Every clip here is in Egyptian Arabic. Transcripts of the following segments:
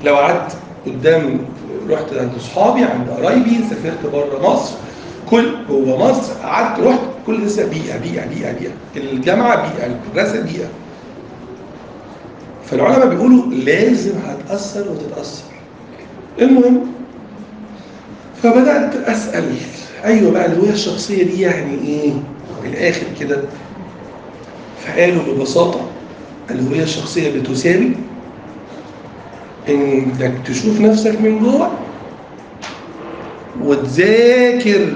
لو قعدت قدام رحت عند اصحابي عند قرايبي سافرت بره مصر كل جوه مصر قعدت رحت كل لسه بيئه بيئه بيئه بيئه الجامعه بيئه المدرسه بيئه فالعلماء بيقولوا لازم هتاثر وتتاثر المهم فبدات اسال ايوه بقى الهويه الشخصيه دي يعني ايه؟ من الاخر كده فقالوا ببساطه الهويه الشخصيه بتساوي انك تشوف نفسك من جوه وتذاكر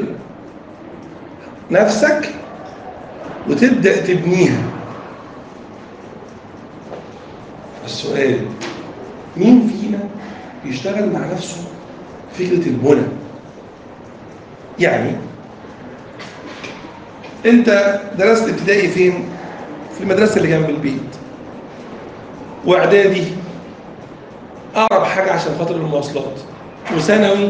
نفسك وتبدا تبنيها السؤال مين فينا بيشتغل مع نفسه فكره البنى يعني انت درست ابتدائي فين في المدرسه اللي جنب البيت واعدادي اقرب حاجه عشان خاطر المواصلات وثانوي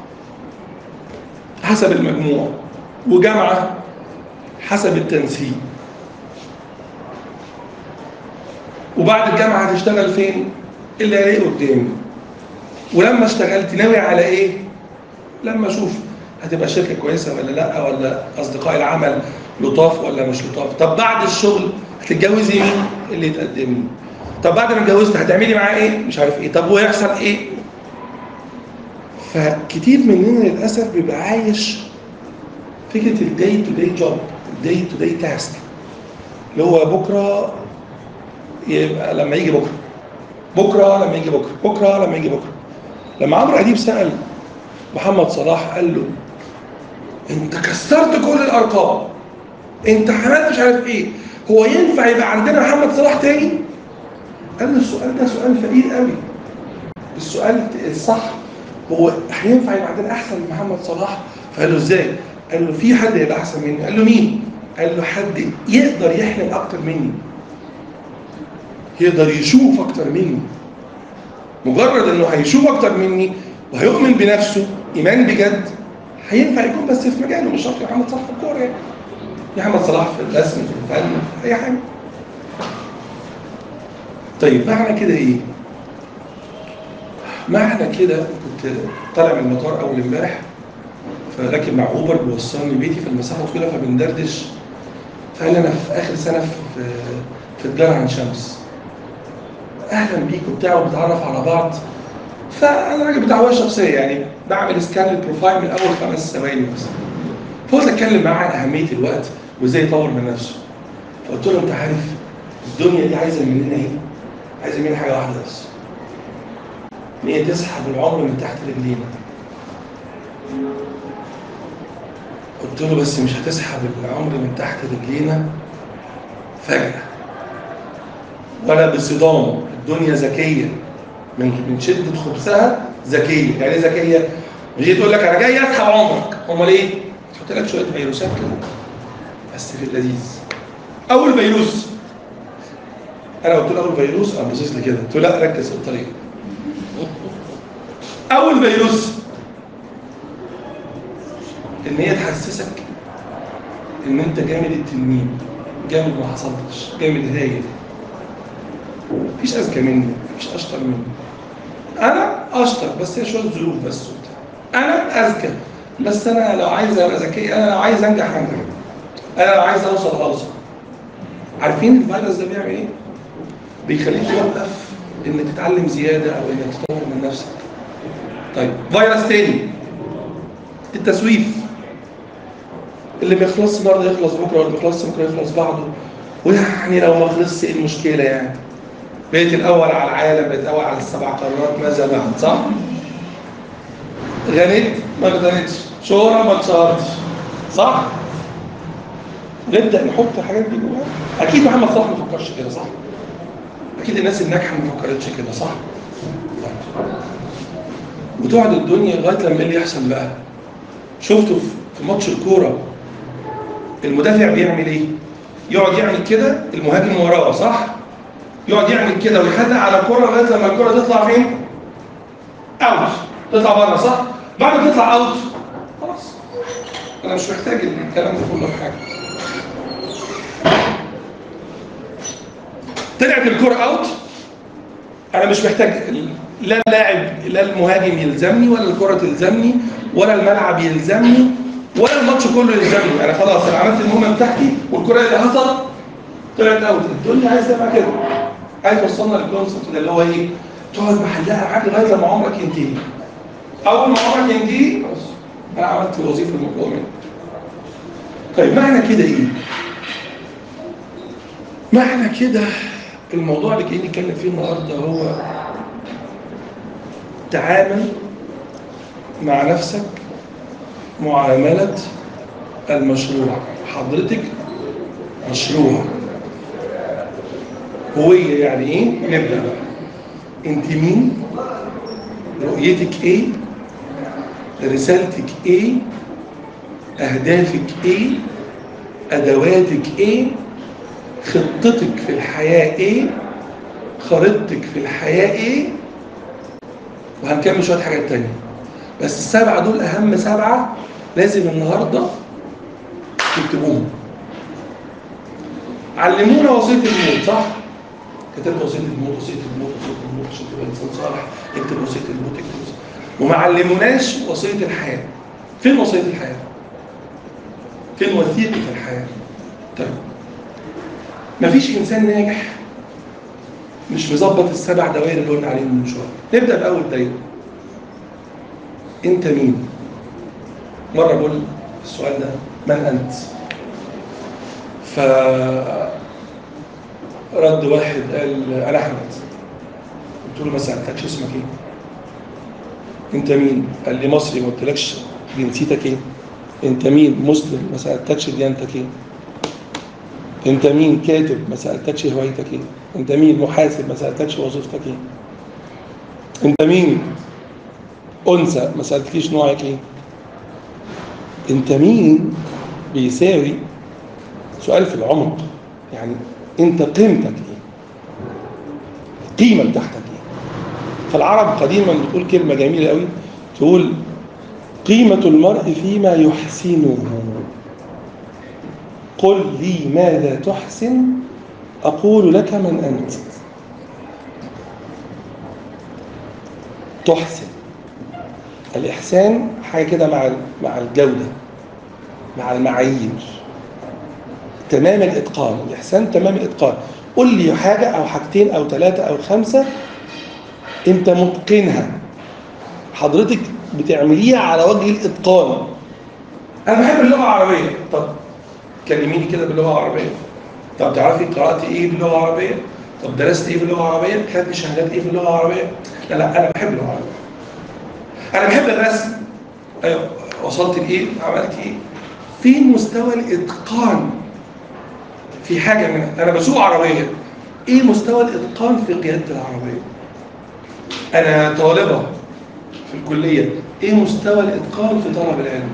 حسب المجموع وجامعه حسب التنسيق وبعد الجامعه هتشتغل فين اللي هلاقيه قدامي ولما اشتغلت ناوي على ايه لما اشوف هتبقى شركه كويسه ولا لا ولا اصدقاء العمل لطاف ولا مش لطاف طب بعد الشغل هتتجوزي مين اللي يتقدم لي طب بعد ما اتجوزت هتعملي معاه ايه مش عارف ايه طب ويحصل ايه فكتير مننا للاسف بيبقى عايش فكره الداي تو داي جوب الداي تو داي تاسك اللي هو بكره يبقى لما يجي بكره بكره لما يجي بكره بكره لما يجي بكره لما عمرو اديب سال محمد صلاح قال له انت كسرت كل الارقام انت عملت مش عارف ايه هو ينفع يبقى عندنا محمد صلاح تاني قال له السؤال ده سؤال فقير قوي السؤال الصح هو هينفع يبقى عندنا احسن من محمد صلاح فقال له ازاي قال له في حد يبقى احسن مني قال له مين قال له حد يقدر يحلم اكتر مني يقدر يشوف اكتر مني مجرد انه هيشوف اكتر مني وهيؤمن بنفسه ايمان بجد هينفع يكون بس في مجاله مش شرط محمد صلاح في الكوره يعني محمد صلاح في الرسم في الفن في اي حاجه طيب معنى كده ايه؟ معنى كده كنت طالع من المطار اول امبارح فراكب مع اوبر بيوصلني بيتي في المسافه طويله فبندردش فقال لي انا في اخر سنه في في تجاره عن شمس اهلا بيك وبتاع وبنتعرف على بعض فانا راجل بتاع هوايه شخصيه يعني بعمل سكان للبروفايل من اول خمس ثواني بس فقلت اتكلم معاه عن اهميه الوقت وازاي يطور من نفسه فقلت له انت عارف الدنيا دي عايزه مننا ايه؟ عايزه مننا حاجه واحده بس ان هي تسحب العمر من تحت رجلينا قلت له بس مش هتسحب العمر من تحت رجلينا فجأة ولا بصدام الدنيا ذكية من من شدة خبثها ذكية يعني ايه ذكية؟ بيجي تقول لك أنا جاي أسحب عمرك أمال إيه؟ تحط لك شوية فيروسات كده بس في اللذيذ أول فيروس أنا قلت له أول فيروس قام باصص لي كده قلت له لا ركز في الطريق أول فيروس ان هي تحسسك ان انت جامد التنين جامد ما حصلتش جامد هايل مفيش اذكى مني مفيش اشطر مني انا اشطر بس هي شويه ظروف بس وبتاع. انا اذكى بس انا لو عايز ابقى ذكي انا لو عايز انجح انجح انا لو عايز اوصل اوصل عارفين الفيروس ده بيعمل ايه؟ بيخليك توقف انك تتعلم زياده او انك تطور من نفسك طيب فيروس تاني التسويف اللي ما يخلصش النهارده يخلص بكره واللي ما يخلصش بكره يخلص بعده ويعني لو ما خلصش ايه المشكله يعني؟ بقيت الاول على العالم بقيت الاول على السبع قارات ماذا بعد صح؟ غنيت ما غنيتش شهره ما اتشهرتش صح؟ نبدا نحط الحاجات دي جواها اكيد محمد صلاح ما فكرش كده صح؟ اكيد الناس الناجحه ما فكرتش كده صح؟ وتقعد الدنيا لغايه لما ايه اللي يحصل بقى؟ شفته في ماتش الكوره المدافع بيعمل ايه؟ يقعد يعمل كده المهاجم وراه صح؟ يقعد يعمل كده ويحدق على الكوره لغايه لما الكوره تطلع فين؟ اوت تطلع بره صح؟ بعد ما تطلع اوت خلاص انا مش محتاج الكلام ده كله في حاجه طلعت الكوره اوت انا مش محتاج لا اللاعب لا المهاجم يلزمني ولا الكره تلزمني ولا الملعب يلزمني ولا الماتش كله يلزمني انا خلاص انا عملت المهمه بتاعتي والكره اللي حصلت طلعت اوت تقول لي عايز تبقى كده عايز توصلنا للكونسبت ده اللي هو ايه تقعد محلها معاك لغايه لما عمرك ينتهي اول ما عمرك ينتهي خلاص انا عملت الوظيفه المطلوبه مني طيب معنى كده ايه معنى كده الموضوع اللي جايين نتكلم فيه النهارده هو تعامل مع نفسك معاملة المشروع حضرتك مشروع هوية يعني ايه؟ نبدأ بقى انت مين؟ رؤيتك ايه؟ رسالتك ايه؟ اهدافك ايه؟ ادواتك ايه؟ خطتك في الحياة ايه؟ خريطتك في الحياة ايه؟ وهنكمل شوية حاجات تانية بس السبعة دول أهم سبعة لازم النهاردة تكتبوهم علمونا وصية الموت صح؟ كتبت وصية الموت وصية الموت وصية الموت عشان تبقى إنسان صالح اكتب وصية الموت اكتب وصية وما علموناش وصية الحياة فين وصية الحياة؟ فين وثيقة الحياة؟ طيب مفيش إنسان ناجح مش مظبط السبع دوائر اللي قلنا عليهم من شويه نبدا باول دايره انت مين مره بقول السؤال ده من انت ف رد واحد قال انا احمد قلت له ما سالتكش اسمك ايه انت مين قال لي مصري ما قلتلكش جنسيتك ايه انت مين مسلم ما سالتكش ديانتك ايه انت مين كاتب ما سالتكش هوايتك ايه انت مين محاسب ما سالتكش وظيفتك ايه انت مين انثى ما سالتكيش نوعك ايه انت مين بيساوي سؤال في العمق يعني انت قيمتك ايه القيمه بتاعتك ايه فالعرب قديما بتقول كلمه جميله قوي تقول قيمه المرء فيما يحسنه قل لي ماذا تحسن أقول لك من أنت تحسن الإحسان حاجة كده مع مع الجودة مع المعايير تمام الإتقان الإحسان تمام الإتقان قل لي حاجة أو حاجتين أو ثلاثة أو خمسة أنت متقنها حضرتك بتعمليها على وجه الإتقان أنا بحب اللغة العربية طب كلميني كده باللغة العربية طب تعرفي قرأت ايه باللغة العربية؟ طب درست ايه باللغة العربية؟ خدت شهادات ايه باللغة العربية؟ لا لا انا بحب اللغة العربية. انا بحب الرسم. ايوه وصلت لايه؟ عملت ايه؟ فين مستوى الاتقان في حاجة منها؟ انا بسوق عربية. ايه مستوى الاتقان في قيادة العربية؟ انا طالبة في الكلية. ايه مستوى الاتقان في طلب العلم؟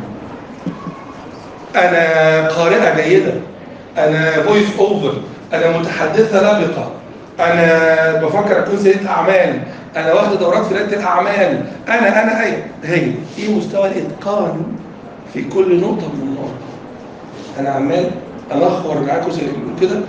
انا قارئة جيدة. انا فويس اوفر انا متحدثه لبقه انا بفكر اكون سيده اعمال انا واخد دورات في رياده الاعمال انا انا اي هي ايه مستوى الاتقان في كل نقطه من النقط انا عمال انخور معاكم زي ما بنقول كده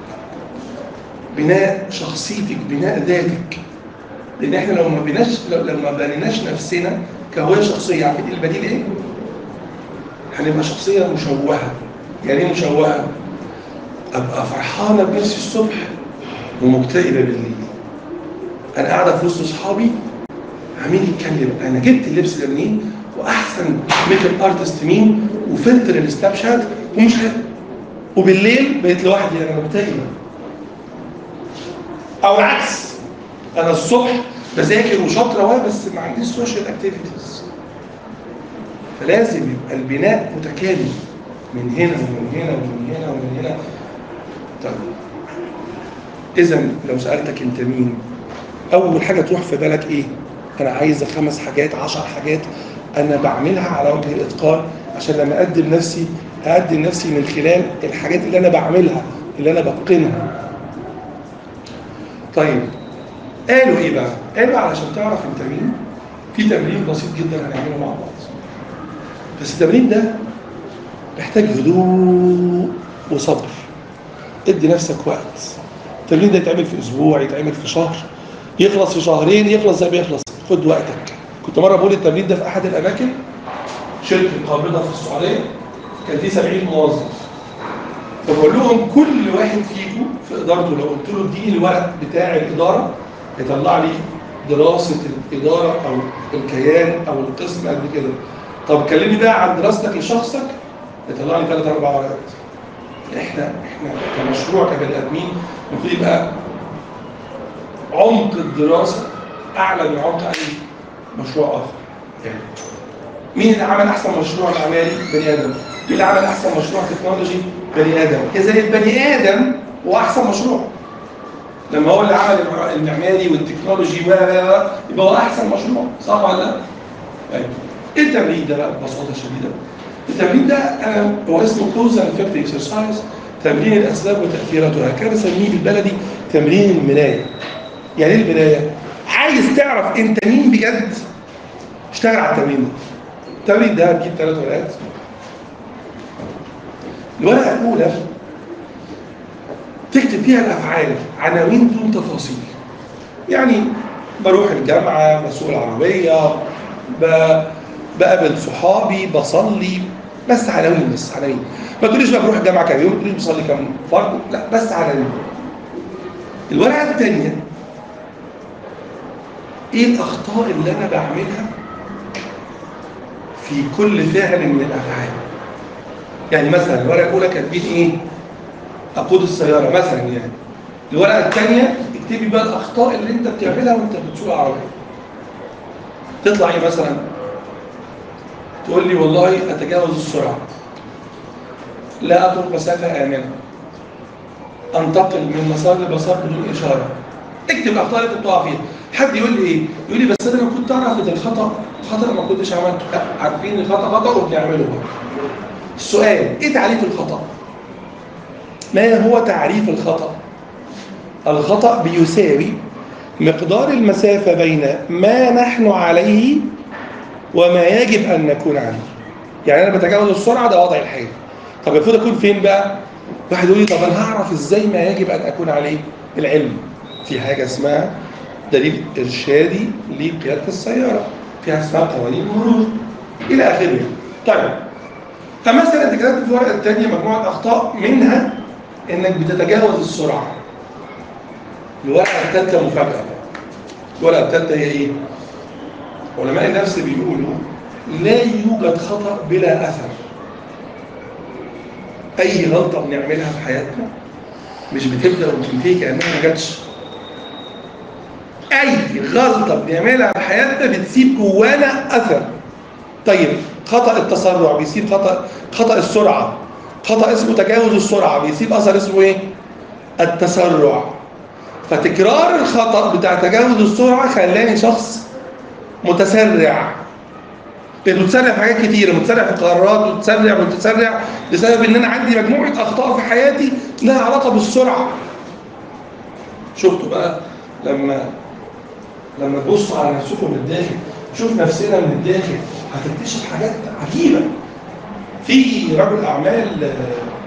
بناء شخصيتك بناء ذاتك لان احنا لو ما بناش لو ما بنيناش نفسنا كهويه شخصيه عارفين البديل ايه؟ هنبقى شخصيه مشوهه يعني ايه مشوهه؟ ابقى فرحانه بنفسي الصبح ومكتئبه بالليل انا قاعده في وسط اصحابي عمال يتكلم انا جبت اللبس ده منين واحسن ميك اب ارتست مين وفلتر السناب شات ومش عارف وبالليل بقيت لوحدي انا مكتئبه او العكس انا الصبح بذاكر وشاطره بس ما عنديش سوشيال اكتيفيتيز فلازم يبقى البناء متكامل من هنا ومن هنا ومن هنا ومن هنا طيب اذا لو سالتك انت مين اول حاجه تروح في بالك ايه انا عايزه خمس حاجات عشر حاجات انا بعملها على وجه الاتقان عشان لما اقدم نفسي اقدم نفسي من خلال الحاجات اللي انا بعملها اللي انا بتقنها طيب قالوا ايه بقى قالوا علشان تعرف انت مين في تمرين بسيط جدا هنعمله مع بعض بس التمرين ده محتاج هدوء وصبر ادي نفسك وقت التمرين ده يتعمل في اسبوع يتعمل في شهر يخلص في شهرين يخلص زي ما يخلص خد وقتك كنت مره بقول التمرين ده في احد الاماكن شركه قابضه في السعوديه كان في 70 موظف فبقول لهم كل واحد فيكم في ادارته لو قلت له اديني الورق بتاع الاداره يطلع لي دراسه الاداره او الكيان او القسم قد كده طب كلمني بقى عن دراستك لشخصك يطلع لي ثلاث اربع ورقات احنا احنا كمشروع كبني ادمين المفروض يبقى عمق الدراسه اعلى من عمق اي مشروع اخر يعني مين اللي عمل احسن مشروع معماري بني ادم مين اللي عمل احسن مشروع تكنولوجي بني ادم اذا البني ادم هو احسن مشروع لما هو اللي عمل المعماري والتكنولوجي و يبقى هو احسن مشروع صح ولا لا؟ طيب ايه التمرين ده بقى ببساطه شديده؟ التمرين ده آه، هو اسمه كوز اند افكت اكسرسايز تمرين الاسباب وتاثيراتها كان بسميه بالبلدي تمرين المرايه يعني ايه المرايه؟ عايز تعرف انت مين بجد اشتغل على التمرين ده التمرين ده هتجيب ثلاث ورقات الورقه الاولى تكتب فيها الافعال عناوين دون تفاصيل يعني بروح الجامعه بسوق العربيه ب- بقابل صحابي بصلي بس عناوين بس عناوين ما تقوليش بقى بروح الجامعه كام يوم ما تقوليش بصلي كام فرض لا بس عناوين الورقه الثانيه ايه الاخطاء اللي انا بعملها في كل فعل من الافعال يعني مثلا الورقه الاولى كاتبين ايه اقود السياره مثلا يعني الورقه الثانيه اكتبي بقى الاخطاء اللي انت بتعملها وانت بتسوق العربيه تطلع ايه مثلا تقول لي والله اتجاوز السرعه لا اترك مسافه امنه انتقل من مسار لمسار بدون اشاره اكتب الاخطاء اللي انت بتقع فيها حد يقول لي ايه يقول لي بس انا لو كنت اعرف ان الخطا خطا ما كنتش عملته لا عارفين الخطا خطا وبنعمله بقى السؤال ايه تعريف الخطا ما هو تعريف الخطا الخطا بيساوي مقدار المسافه بين ما نحن عليه وما يجب ان نكون عليه يعني انا بتجاوز السرعه ده وضعي الحالي طب المفروض اكون فين بقى واحد يقول لي طب انا هعرف ازاي ما يجب ان اكون عليه العلم في حاجه اسمها دليل ارشادي لقياده السياره في حاجه اسمها قوانين المرور الى اخره طيب فمثلا انت كتبت في الورقه الثانيه مجموعه اخطاء منها انك بتتجاوز السرعه الورقه الثالثه مفاجاه الورقه الثالثه هي ايه؟ علماء النفس بيقولوا لا يوجد خطا بلا اثر اي غلطه بنعملها في حياتنا مش بتبدا وبتنتهي كانها ما جاتش اي غلطه بنعملها في حياتنا بتسيب جوانا اثر طيب خطا التسرع بيسيب خطا خطا السرعه خطا اسمه تجاوز السرعه بيسيب اثر اسمه ايه التسرع فتكرار الخطا بتاع تجاوز السرعه خلاني شخص متسرع متسرع في حاجات كتيره متسرع في قرارات متسرع متسرع بسبب ان انا عندي مجموعه اخطاء في حياتي لها علاقه بالسرعه شفتوا بقى لما لما تبصوا على نفسكم من الداخل شوف نفسنا من الداخل هتكتشف حاجات عجيبه في رجل اعمال آه،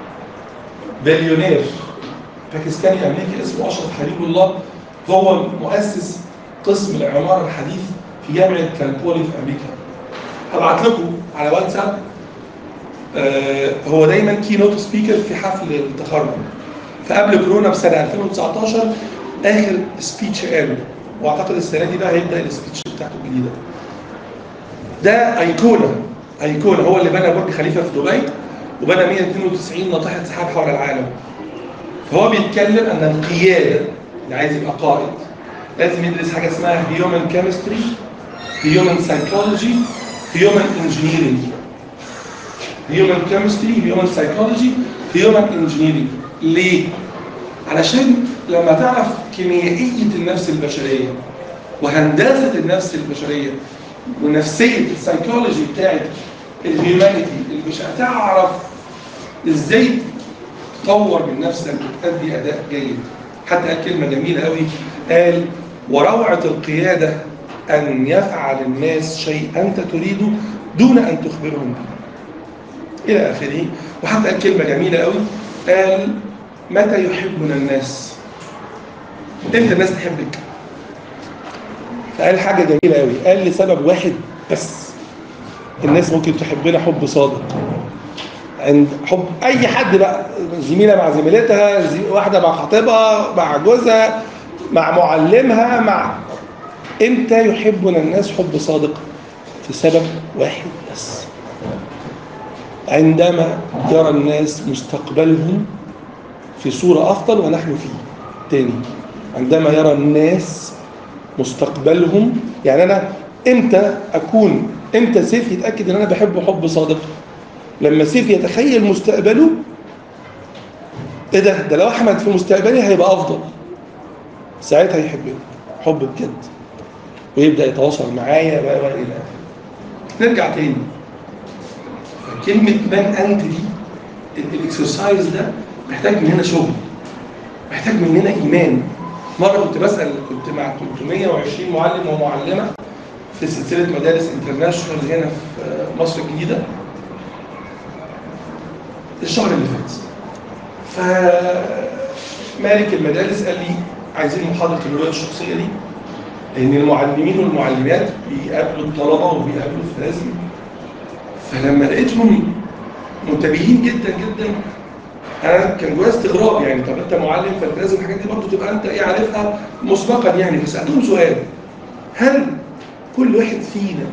بليونير باكستاني امريكي اسمه اشرف حبيب الله هو مؤسس قسم العماره الحديث في جامعه كالبولي في امريكا هبعت لكم على واتساب آه، هو دايما كي نوت سبيكر في حفل التخرج فقبل كورونا بسنه 2019 اخر سبيتش قاله واعتقد السنه دي بقى هيبدا السبيتش بتاعته الجديده ده ايقونه ايقونه هو اللي بنى برج خليفه في دبي وبنى 192 ناطحه سحاب حول العالم فهو بيتكلم ان القياده اللي عايز يبقى قائد لازم يدرس حاجه اسمها هيومن كيمستري هيومن سايكولوجي هيومن انجينيرنج هيومن كيمستري هيومن سايكولوجي هيومن انجينيرنج ليه؟ علشان لما تعرف كيميائيه النفس البشريه وهندسه النفس البشريه ونفسيه السايكولوجي بتاعت الهيومانيتي اللي مش هتعرف ازاي تطور من نفسك وتأدي اداء جيد حتى قال كلمه جميله قوي قال وروعه القياده ان يفعل الناس شيء انت تريده دون ان تخبرهم به الى اخره وحتى قال كلمه جميله قوي قال متى يحبنا الناس امتى الناس تحبك فقال حاجه جميله قوي قال لسبب واحد بس الناس ممكن تحبنا حب صادق عند حب اي حد بقى زميله مع زميلتها زي- واحده مع خطيبها مع جوزها مع معلمها مع امتى يحبنا الناس حب صادق في سبب واحد بس عندما يرى الناس مستقبلهم في صورة أفضل ونحن فيه تاني عندما يرى الناس مستقبلهم يعني أنا إمتى أكون إمتى سيف يتأكد إن أنا بحبه حب صادق لما سيف يتخيل مستقبله إيه ده ده لو أحمد في مستقبلي هيبقى أفضل ساعتها يحبني حب بجد ويبدأ يتواصل معايا و و إلى آخره. نرجع تاني كلمة من أنت دي ال- الاكسرسايز ده محتاج مننا شغل محتاج مننا إيمان مرة كنت بسأل كنت مع 320 معلم ومعلمة في سلسلة مدارس انترناشونال هنا في مصر الجديدة الشهر اللي فات فمالك المدارس قال لي عايزين محاضرة الرؤية الشخصية دي لأن المعلمين والمعلمات بيقابلوا الطلبة وبيقابلوا التلازم فلما لقيتهم منتبهين جدا جدا انا كان جوايا استغراب يعني طب انت معلم فانت لازم الحاجات دي برضه تبقى انت ايه عارفها مسبقا يعني فسالتهم سؤال هل كل واحد فينا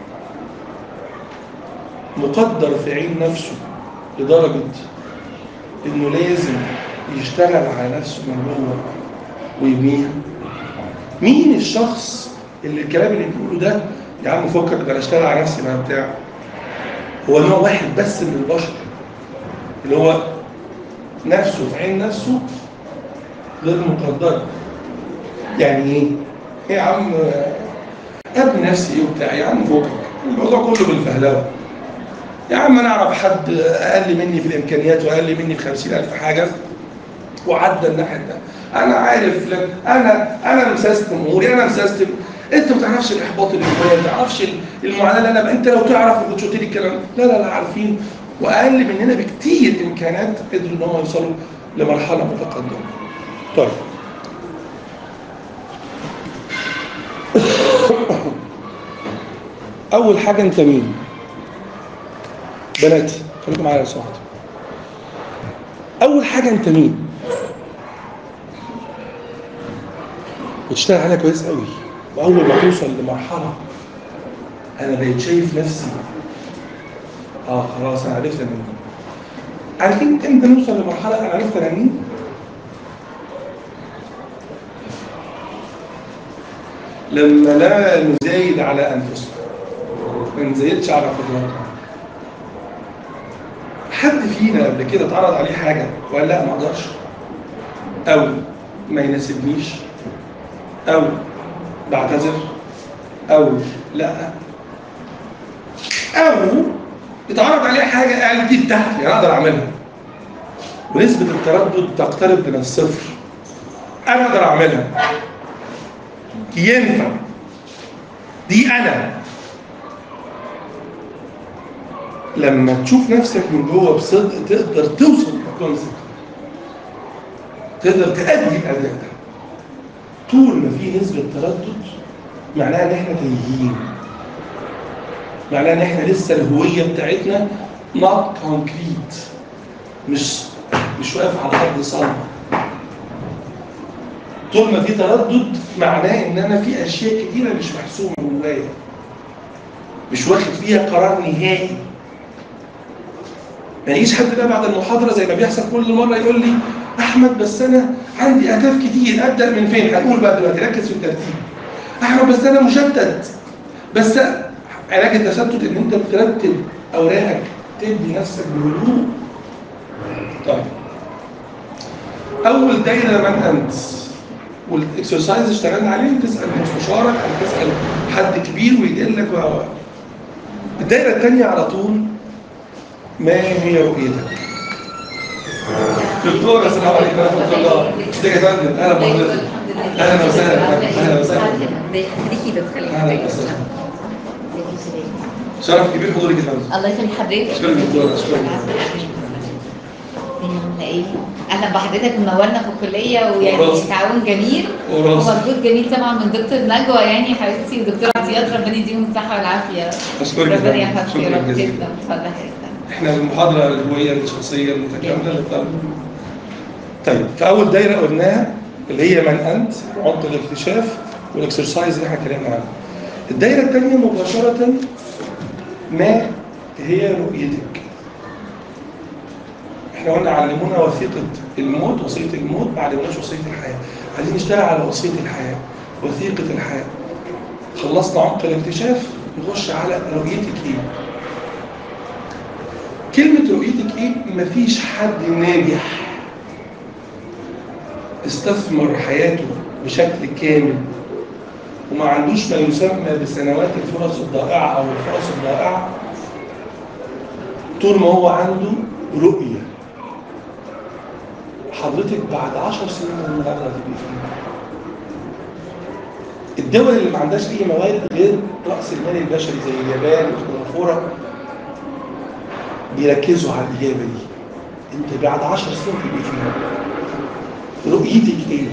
مقدر في عين نفسه لدرجه انه لازم يشتغل على نفسه من جوه ويبنيها مين الشخص اللي الكلام اللي بيقوله ده يا عم فكك ده انا اشتغل على نفسي بقى بتاع هو نوع واحد بس من البشر اللي هو نفسه في عين نفسه غير مقدر يعني ايه؟ ايه يا عم ابني نفسي ايه وبتاع يا عم فوقك الموضوع كله بالفهلوه يا عم انا اعرف حد اقل مني في الامكانيات واقل مني في 50000 حاجه وعدى الناحيه ده انا عارف لك انا انا مسيستم اموري انا مسيستم انت ما تعرفش الاحباط اللي جوايا ما تعرفش المعاناه اللي انا انت لو تعرف ما كنتش قلت لي الكلام ده. لا لا لا عارفين واقل مننا بكتير امكانات قدروا ان هم يوصلوا لمرحله متقدمه. طيب اول حاجه انت مين؟ بناتي خليكم معايا لو سمحتوا. اول حاجه انت مين؟ وتشتغل عليها كويس قوي واول ما توصل لمرحله انا بقيت شايف نفسي اه خلاص انا عرفت انا مين عارفين امتى نوصل لمرحله انا عرفت انا مين لما لا نزايد على انفسنا ما نزايدش على قدراتنا حد فينا قبل كده اتعرض عليه حاجه وقال لا ما اقدرش او ما يناسبنيش او بعتذر او لا او اتعرض عليه حاجه قال دي بتاعتي انا اقدر اعملها ونسبه التردد تقترب من الصفر انا اقدر اعملها ينفع دي انا لما تشوف نفسك من جوه بصدق تقدر توصل للكونسبت تقدر تأدي الاداء ده طول ما في نسبة تردد معناها ان احنا تايهين معناها ان احنا لسه الهوية بتاعتنا not concrete مش مش واقف على ارض صلبة طول ما في تردد معناه ان انا في اشياء كتيرة مش محسومة جوايا مش واخد فيها قرار نهائي ما يجيش حد بقى بعد المحاضرة زي ما بيحصل كل مرة يقول لي احمد بس انا عندي اهداف كتير ابدا من فين هنقول بقى دلوقتي ركز في الترتيب احمد بس انا مشتت بس علاج التشتت ان انت بترتب اوراقك تدي نفسك بهدوء طيب اول دايره من انت والاكسرسايز اشتغلنا عليه تسال مستشارك او تسال حد كبير ويدلك و الدايره الثانيه على طول ما هي رؤيتك دكتور السلام عليكم ورحمه الله ازيك يا فندم اهلا بحضرتك اهلا وسهلا اهلا وسهلا اهلا وسهلا شرف كبير حضورك يا فندم الله يخلي حضرتك اشكرك دكتور اشكرك اشكرك نلاقيه اهلا بحضرتك منورنا في الكليه ويعني وراسي. تعاون جميل وراسي. ومجهود جميل طبعا من دكتور نجوى يعني حبيبتي ودكتور عطيات ربنا يديهم الصحه والعافيه أشكرك ربنا جداً. يحفظك يا شكراً رب جزيلاً. جدا اتفضل حضرتك احنا المحاضرة الهوية الشخصية المتكاملة للطالب طيب فأول دايرة قلناها اللي هي من أنت عمق الاكتشاف والاكسرسايز اللي احنا اتكلمنا عنه. الدايرة الثانية مباشرة ما هي رؤيتك؟ احنا قلنا علمونا وثيقة الموت وصية الموت ما علموناش وصية الحياة. عايزين نشتغل على وصية الحياة وثيقة الحياة. خلصنا عمق الاكتشاف نخش على رؤيتك ايه؟ كلمة رؤيتك ايه؟ مفيش حد ناجح استثمر حياته بشكل كامل وما عندوش ما يسمى بسنوات الفرص الضائعة أو الفرص الضائعة طول ما هو عنده رؤية حضرتك بعد عشر سنين من النهارده هتبقي فين؟ الدول اللي ما عندهاش أي موارد غير رأس المال البشري زي اليابان وسنغافورة بيركزوا على الإجابة دي أنت بعد عشر سنين تبقي فين؟ رؤيتك إيه؟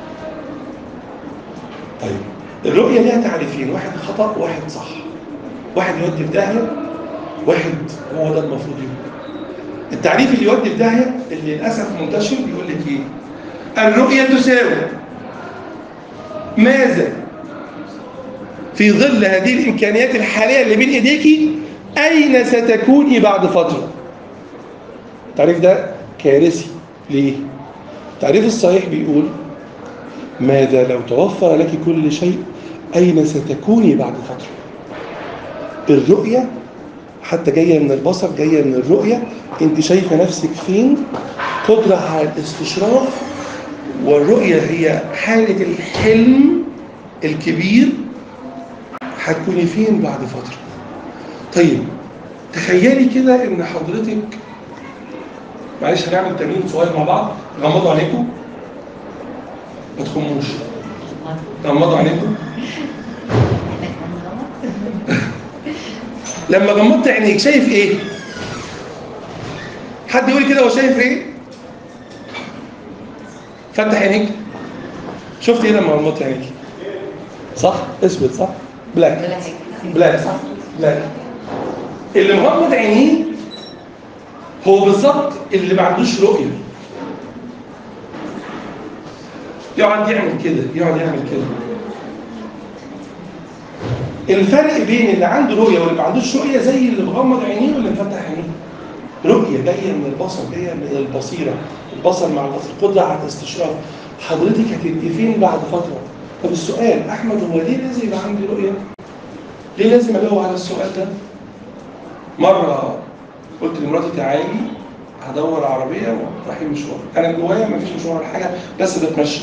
طيب الرؤية ليها تعريفين واحد خطأ وواحد صح واحد يودي في داهية واحد هو ده المفروض يبقى التعريف اللي يودي في داهية اللي للأسف منتشر بيقول لك إيه؟ الرؤية تساوي ماذا في ظل هذه الإمكانيات الحالية اللي بين إيديكي أين ستكوني بعد فترة؟ التعريف ده كارثي ليه؟ التعريف الصحيح بيقول ماذا لو توفر لك كل شيء أين ستكوني بعد فترة الرؤية حتى جاية من البصر جاية من الرؤية انت شايفة نفسك فين قدرة على الاستشراف والرؤية هي حالة الحلم الكبير هتكوني فين بعد فترة طيب تخيلي كده ان حضرتك معلش هنعمل تمرين صغير مع بعض غمضوا عينيكم ما تخموش غمضوا عينيكم لما غمضت عينيك شايف ايه؟ حد يقول كده هو شايف ايه؟ فتح عينيك شفت ايه لما غمضت عينيك؟ صح؟ اسود صح؟ بلاك بلاك صح؟ بلاك اللي مغمض عينيه هو بالظبط اللي ما عندوش رؤيه يقعد يعمل كده يقعد يعمل كده الفرق بين اللي عنده رؤيه واللي ما عندوش رؤيه زي اللي مغمض عينيه واللي مفتح عينيه رؤيه جايه من البصر جايه من البصيره البصر مع البصر قدره على الاستشراف حضرتك هتبقي فين بعد فتره طب السؤال احمد هو ليه لازم يبقى عندي رؤيه ليه لازم اجاوب على السؤال ده مره قلت لمراتي تعالي هدور عربيه ورايحين مشوار انا جوايا مفيش مشوار ولا حاجه بس بتمشى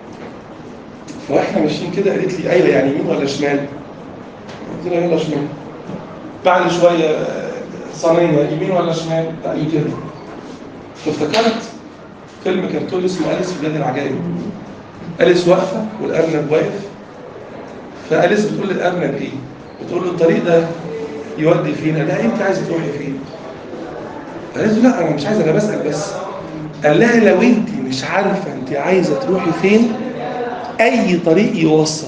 فاحنا ماشيين كده قالت لي ايوه يعني يمين ولا شمال قلت لها يلا شمال بعد شويه آه، صينيه يمين ولا شمال لا كده فافتكرت فيلم كرتون اسمه اليس في بلاد العجائب اليس واقفه والارنب واقف فاليس بتقول للارنب ايه؟ بتقول له الطريق ده يودي فين؟ قال لها انت عايزه تروحي فين؟ قالت له لا انا مش عايز انا بسال بس قال لها لو انت مش عارفه انت عايزه تروحي فين اي طريق يوصل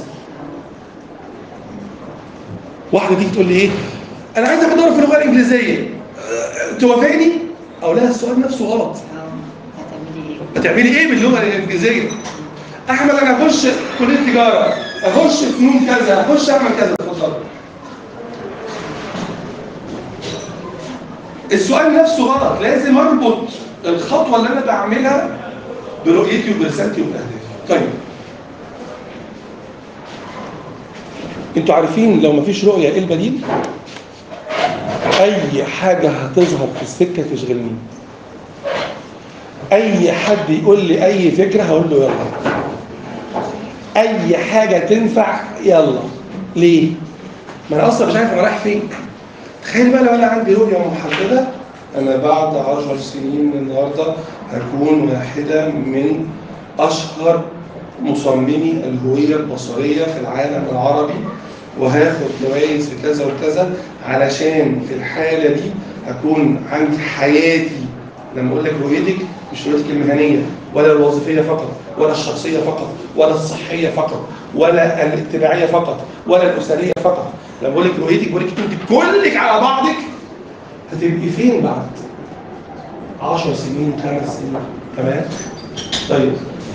واحده تيجي تقول لي ايه انا عايز اخد دوره في اللغه الانجليزيه أه، توافقني او لا السؤال نفسه غلط هتعملي ايه؟ هتعملي ايه باللغه الانجليزيه احمد انا اخش كليه تجاره اخش فنون كذا اخش اعمل كذا اتفضل السؤال نفسه غلط لازم اربط الخطوه اللي انا بعملها برؤيتي وبرسالتي وباهدافي طيب انتوا عارفين لو مفيش رؤيه ايه البديل اي حاجه هتظهر في السكه تشغلني اي حد يقول لي اي فكره هقول له يلا اي حاجه تنفع يلا ليه ما انا اصلا مش عارف انا رايح فين تخيل بقى لو انا عندي رؤيه محدده انا بعد عشر سنين من النهارده هكون واحده من اشهر مصممي الهويه البصريه في العالم العربي وهاخد جوائز في كذا وكذا علشان في الحاله دي هكون عندي حياتي لما اقول لك رؤيتك مش رؤيتك المهنيه ولا الوظيفيه فقط ولا الشخصيه فقط ولا الصحيه فقط ولا الاجتماعيه فقط ولا الاسريه فقط لما بقول لك رؤيتك بقول لك انت كلك على بعضك هتبقي فين بعد 10 سنين خمس سنين تمام طيب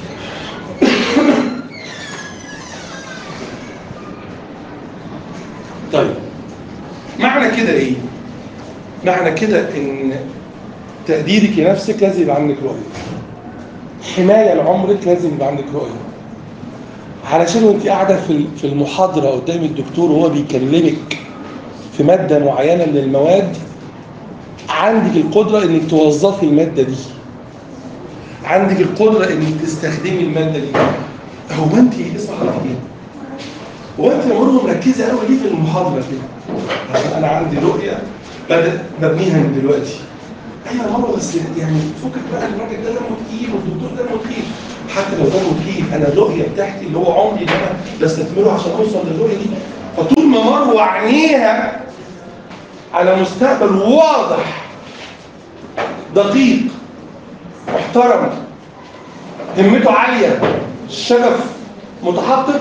طيب معنى كده ايه معنى كده ان تقديرك لنفسك لازم يبقى عندك رؤيه حمايه لعمرك لازم يبقى عندك رؤيه علشان وانت قاعده في في المحاضره قدام الدكتور وهو بيكلمك في ماده معينه من المواد عندك القدره انك توظفي الماده دي عندك القدره انك تستخدمي الماده دي هو انت اسم حضرتك ايه؟ هو انت برضه مركزه قوي ليه في المحاضره كده؟ عشان انا عندي رؤيه بدات مبنيها من دلوقتي ايوه يا ماما بس يعني فكك بقى الراجل ده دمه تقيل والدكتور ده دمه تقيل حتى لو دمه تقيل انا الرؤيه بتاعتي اللي هو عمري اللي انا بستثمره عشان اوصل للرؤيه دي فطول ما مروه عينيها على مستقبل واضح دقيق محترم همته عاليه الشغف متحقق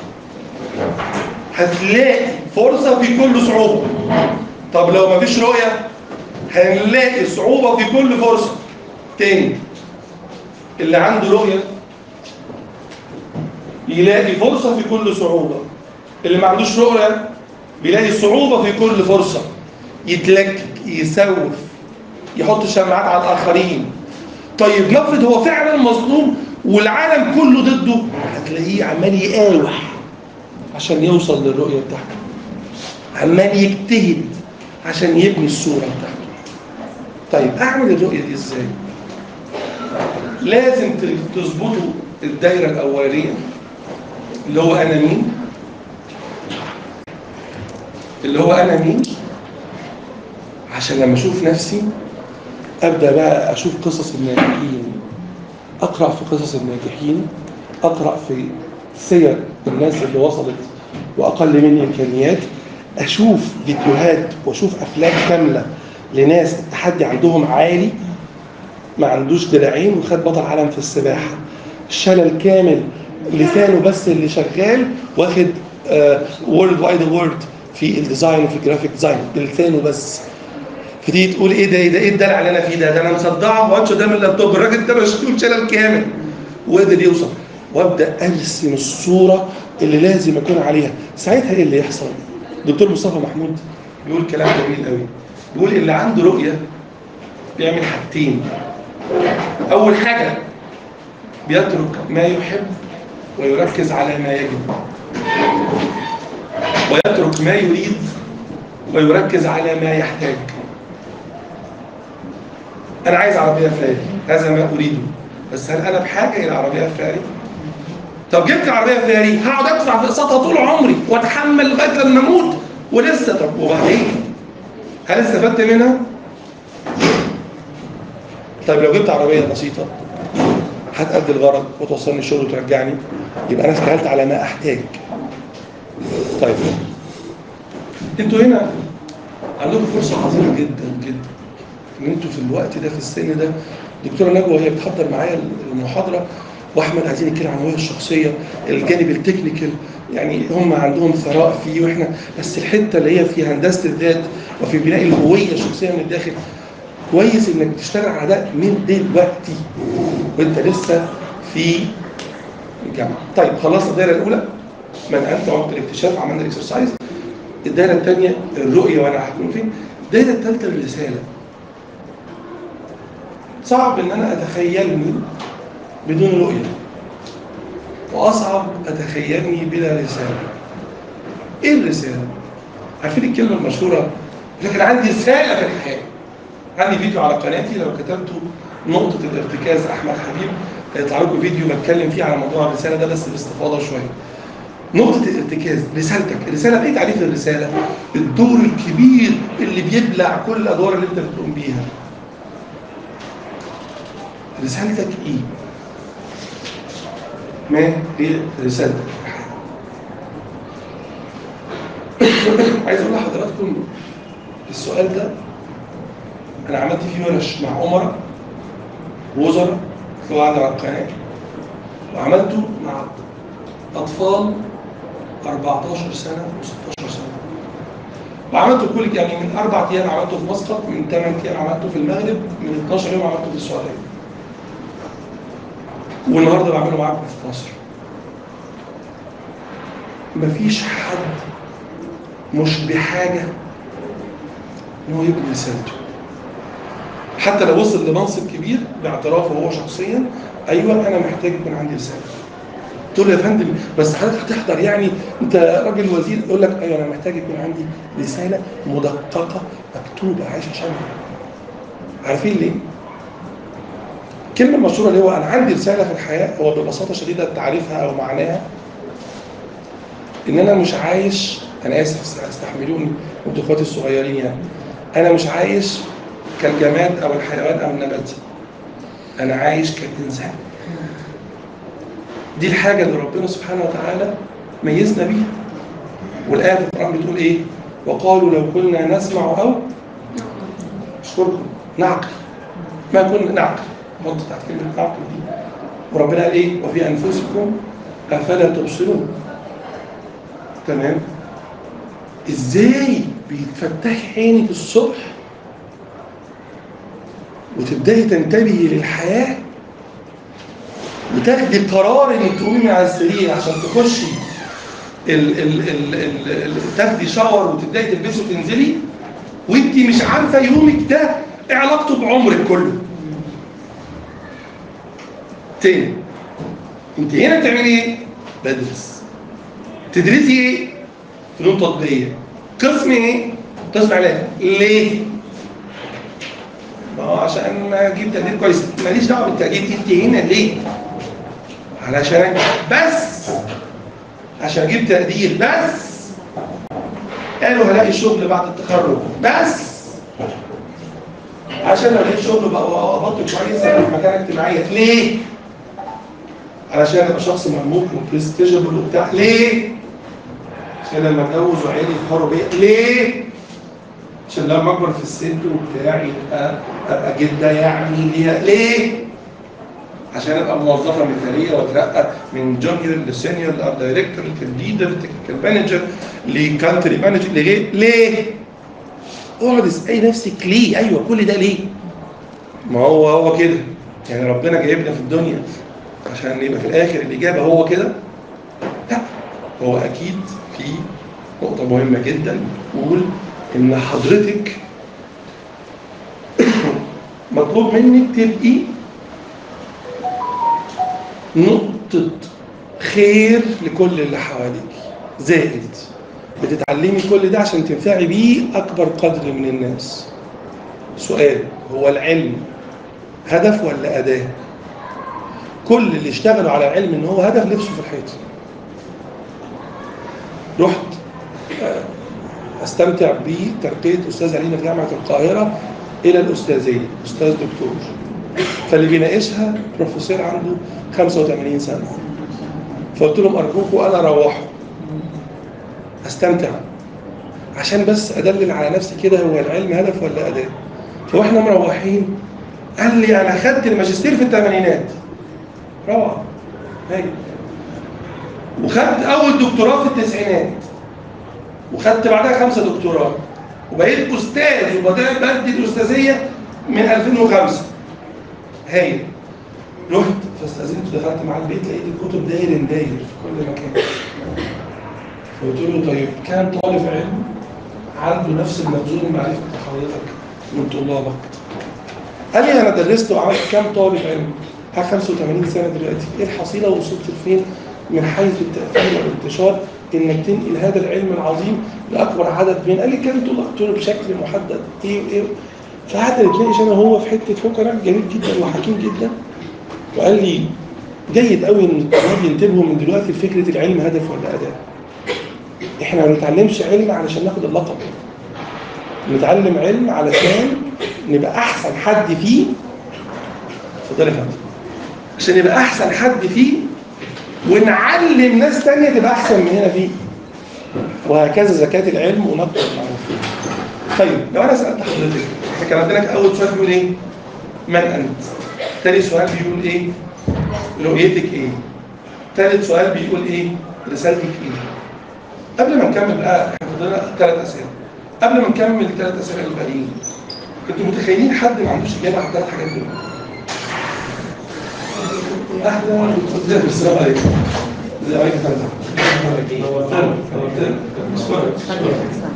هتلاقي فرصه في كل صعوبه طب لو مفيش رؤيه هنلاقي صعوبة في كل فرصة تاني اللي عنده رؤية يلاقي فرصة في كل صعوبة اللي ما عندوش رؤية بيلاقي صعوبة في كل فرصة يتلكك يسوف يحط شماعات على الآخرين طيب نفرض هو فعلا مظلوم والعالم كله ضده هتلاقيه عمال يقاوح عشان يوصل للرؤية بتاعته عمال يجتهد عشان يبني الصورة بتاعته طيب اعمل الرؤيه دي ازاي لازم تظبطوا الدايره الاولانيه اللي هو انا مين اللي هو انا مين عشان لما اشوف نفسي ابدا بقى اشوف قصص الناجحين اقرا في قصص الناجحين اقرا في سير الناس اللي وصلت واقل مني امكانيات اشوف فيديوهات واشوف افلام كامله لناس التحدي عندهم عالي ما عندوش دراعين وخد بطل عالم في السباحه شلل كامل لسانه بس اللي شغال واخد وورلد وايد وورد في الديزاين وفي الجرافيك ديزاين بلسانه بس فتيجي تقول ايه ده ايه ده ايه الدلع اللي انا فيه ده ده انا مصدعه واتش قدام اللابتوب الراجل ده مشلول شلل كامل وقدر يوصل وابدا ارسم الصوره اللي لازم اكون عليها ساعتها ايه اللي يحصل دكتور مصطفى محمود بيقول كلام جميل قوي بيقول اللي عنده رؤيه بيعمل حاجتين اول حاجه بيترك ما يحب ويركز على ما يجب ويترك ما يريد ويركز على ما يحتاج انا عايز عربيه فراري هذا ما اريده بس هل انا بحاجه الى عربيه فراري طب جبت عربيه فراري هقعد ادفع في اقساطها طول عمري واتحمل لغايه لما اموت ولسه طب وبعدين هل استفدت منها طيب لو جبت عربيه بسيطه هتأدي الغرض وتوصلني الشغل وترجعني يبقى انا اشتغلت على ما احتاج طيب انتوا هنا عندكم فرصه عظيمه جدا جدا ان انتوا في الوقت ده في السن ده دكتوره نجوى وهي بتحضر معايا المحاضره واحمد عايزين نتكلم عن الهويه الشخصيه الجانب التكنيكال يعني هم عندهم ثراء فيه واحنا بس الحته اللي هي في هندسه الذات وفي بناء الهويه الشخصيه من الداخل كويس انك تشتغل على ده من دلوقتي وانت لسه في الجامعه. طيب خلصنا الدايره الاولى من انت عمق الاكتشاف عملنا الاكسرسايز الدايره الثانيه الرؤيه وانا هكون فين الدايره الثالثه الرساله صعب ان انا اتخيلني بدون رؤيه واصعب اتخيلني بلا رساله ايه الرساله عارفين الكلمه المشهوره لكن عندي رساله في الحياه عندي فيديو على قناتي لو كتبتوا نقطة الارتكاز أحمد حبيب هيطلع لكم فيديو بتكلم فيه على موضوع الرسالة ده بس باستفاضة شوية. نقطة الارتكاز رسالتك، الرسالة إيه تعريف الرسالة؟ الدور الكبير اللي بيبلع كل الأدوار اللي أنت بتقوم بيها. رسالتك إيه؟ ما هي رسالتك؟ عايز أقول لحضراتكم السؤال ده انا عملت فيه ورش مع امراء وزراء هو عندنا على القناه وعملته مع اطفال 14 سنه و16 سنه وعملته كل يعني من اربع ايام عملته في مسقط من ثمان ايام عملته في المغرب من 12 يوم عملته في السعوديه والنهارده بعمله معاكم في مصر مفيش حد مش بحاجه ان هو يبني رسالته حتى لو وصل لمنصب كبير باعترافه هو شخصيا ايوه انا محتاج يكون عندي رساله تقول له يا فندم بس حضرتك هتحضر يعني انت راجل وزير يقول لك ايوه انا محتاج يكون عندي رساله مدققه مكتوبه عايش عشانها عارفين ليه؟ الكلمه المشهوره اللي هو انا عندي رساله في الحياه هو ببساطه شديده تعريفها او معناها ان انا مش عايش انا اسف استحملوني انتوا اخواتي الصغيرين يعني انا مش عايش كالجماد او الحيوان او النبات انا عايش كالانسان دي الحاجه اللي ربنا سبحانه وتعالى ميزنا بيها والايه في القران بتقول ايه وقالوا لو كنا نسمع او اشكركم نعقل ما كنا نعقل حط تحت كلمه نعقل دي وربنا قال ايه وفي انفسكم افلا تبصرون تمام ازاي بيتفتحي عينك الصبح وتبداي تنتبهي للحياه وتاخدي قرار انك تقومي من على السرير عشان تخشي ال ال ال ال ال تاخدي شاور وتبداي تلبسي وتنزلي وانت مش عارفه يومك ده ايه علاقته بعمرك كله. تاني انت هنا بتعملي ايه؟ بدرس. تدرسي ايه؟ فنون تطبيقيه. قسم ايه؟ قسم علاج. ليه؟ ما هو عشان اجيب تقدير كويس ماليش دعوه بالتقدير انت هنا ليه؟ علشان أنجح. بس عشان اجيب تقدير بس قالوا هلاقي شغل بعد التخرج بس عشان لو لقيت شغل بقى وقبضت كويس أبقى في مكانه اجتماعيه ليه؟ علشان ابقى شخص مرموق وبرستيجبل وبتاع ليه؟ عشان لما اتجوز وعيالي يفخروا بيا ليه؟ عشان لما اكبر في السن وبتاع يبقى ابقى جده يعني ليها ليه؟ عشان ابقى موظفه مثاليه واترقى من جونيور لسينيور لارت دايركتور لليدر لتكنيكال مانجر لكانتري مانجر لغايه ليه؟ اقعد اسالي نفسك ليه؟ ايوه كل ده ليه؟ ما هو هو كده يعني ربنا جايبنا في الدنيا عشان يبقى في الاخر الاجابه هو كده؟ لا هو اكيد في نقطه مهمه جدا بتقول ان حضرتك مطلوب منك تبقي نقطة خير لكل اللي حواليك زائد بتتعلمي كل ده عشان تنفعي بيه أكبر قدر من الناس سؤال هو العلم هدف ولا أداة؟ كل اللي اشتغلوا على العلم ان هو هدف لبسوا في الحيط رحت استمتع بترقيه استاذ علينا في جامعه القاهره الى الاستاذيه استاذ دكتور فاللي بيناقشها بروفيسور عنده 85 سنه فقلت لهم ارجوكم انا اروحوا استمتع عشان بس ادلل على نفسي كده هو العلم هدف ولا اداه فاحنا مروحين قال لي انا خدت الماجستير في الثمانينات روعه هاي وخدت اول دكتوراه في التسعينات وخدت بعدها خمسه دكتوراه وبقيت استاذ وبدات بدي الاستاذيه من 2005 هايل رحت فاستاذنت دخلت مع البيت لقيت الكتب داير داير في كل مكان فقلت له طيب كام طالب علم عنده نفس المخزون المعرفي بتاع حضرتك من طلابك قال لي انا درست وعملت كام طالب علم ها 85 سنه دلوقتي ايه الحصيله وصلت لفين من حيث التاثير والانتشار انك تنقل هذا العلم العظيم لاكبر عدد من قال لي كام طلاب قلت له بشكل محدد ايه وايه فقعدنا نتناقش انا وهو في حته فوق راجل جميل جدا وحكيم جدا وقال لي جيد قوي ان الطلاب ينتبهوا من دلوقتي لفكره العلم هدف ولا اداه احنا ما بنتعلمش علم علشان ناخد اللقب بنتعلم علم علشان نبقى احسن حد فيه اتفضل يا فندم عشان يبقى احسن حد فيه ونعلم ناس تانية تبقى احسن مننا فيه وهكذا زكاة العلم ونقل المعروف طيب لو انا سالت حضرتك احنا كان عندنا اول سؤال بيقول ايه؟ من انت؟ تاني سؤال بيقول ايه رؤيتك ايه ثالث سؤال بيقول ايه رسالتك ايه قبل ما نكمل بقى احنا فضلنا ثلاث اسئله قبل ما نكمل الثلاث اسئله الباقيين انتوا متخيلين حد ما عندوش اجابه على الثلاث حاجات دول اهلا وسهلا السلام عليكم السلام عليكم السلام عليكم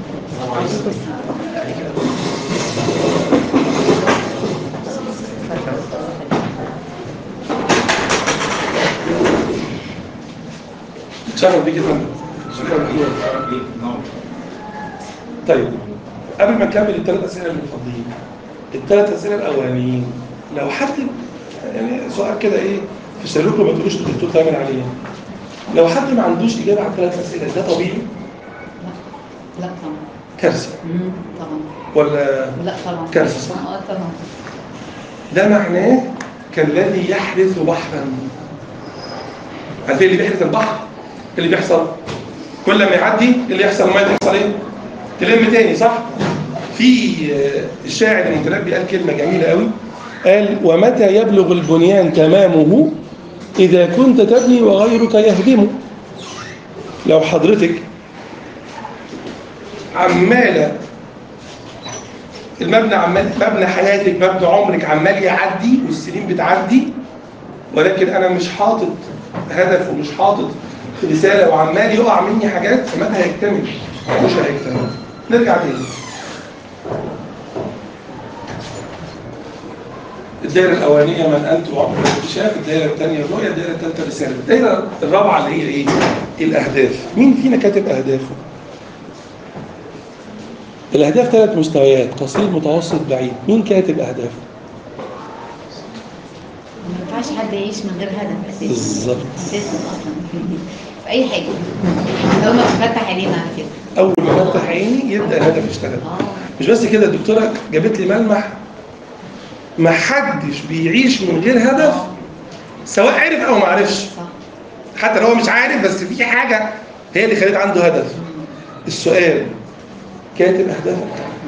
شرف بيك يا فندم شكرا لك طيب قبل ما نكمل الثلاث اسئله المفضلين الثلاث اسئله الاولانيين لو حد يعني سؤال كده ايه في سلوكه ما تقولوش الدكتور تعمل عليه لو حد ما عندوش اجابه على الثلاث اسئله ده طبيعي لا طبعا كارثه مم، طبعا ولا لا طبعا كارثة، صح؟ اه طبعا ده معناه كالذي يحدث بحرا عارفين اللي بيحدث البحر اللي بيحصل كل ما يعدي اللي يحصل الميه تحصل ايه تلم تاني صح في آه، الشاعر المتنبي قال كلمه جميله قوي قال ومتى يبلغ البنيان تمامه اذا كنت تبني وغيرك يهدمه لو حضرتك عماله المبنى عمال مبنى حياتك مبنى عمرك عمال يعدي والسنين بتعدي ولكن انا مش حاطط هدف ومش حاطط رساله وعمال يقع مني حاجات فمتى هيكتمل؟ مش هيكتمل. نرجع تاني. الدائرة الأولانية من أنت وعمر الاكتشاف، الدائرة الثانية الرؤية، الدائرة الثالثة الرسالة، الدائرة الرابعة اللي هي إيه؟ الأهداف. مين فينا كاتب أهدافه؟ الأهداف ثلاث مستويات قصير متوسط بعيد مين كاتب أهدافه؟ ما ينفعش حد يعيش من غير هدف اساسي بالظبط اساسا اصلا في اي حاجه اول ما تفتح عينينا على كده أول ما بفتح عيني يبدأ الهدف يشتغل اه مش بس كده الدكتورة جابت لي ملمح ما حدش بيعيش من غير هدف آه، سواء عرف أو ما عرفش صح حتى لو هو مش عارف بس في حاجة هي اللي خلت عنده هدف السؤال كاتب أهدافك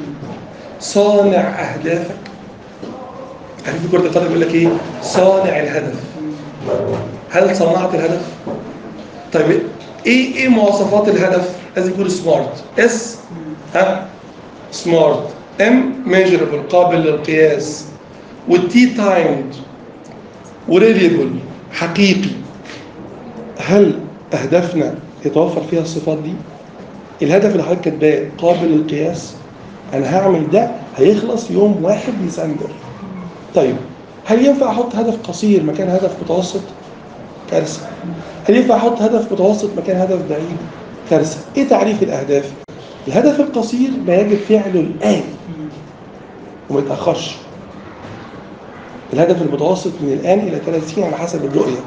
صانع أهدافك عارف في كرة القدم يقول لك إيه صانع الهدف هل صنعت الهدف؟ طيب ايه ايه مواصفات الهدف؟ لازم يكون سمارت اس ها سمارت ام ميجربل قابل للقياس والتي تايمد وريليبل حقيقي هل اهدافنا يتوفر فيها الصفات دي؟ الهدف اللي حضرتك كاتباه قابل للقياس انا هعمل ده هيخلص يوم 1 ديسمبر طيب هل ينفع احط هدف قصير مكان هدف متوسط؟ كارثه. هل ينفع احط هدف متوسط مكان هدف بعيد؟ كارثه. ايه تعريف الاهداف؟ الهدف القصير ما يجب فعله الان وما يتاخرش. الهدف المتوسط من الان الى ثلاث سنين على حسب الرؤيه.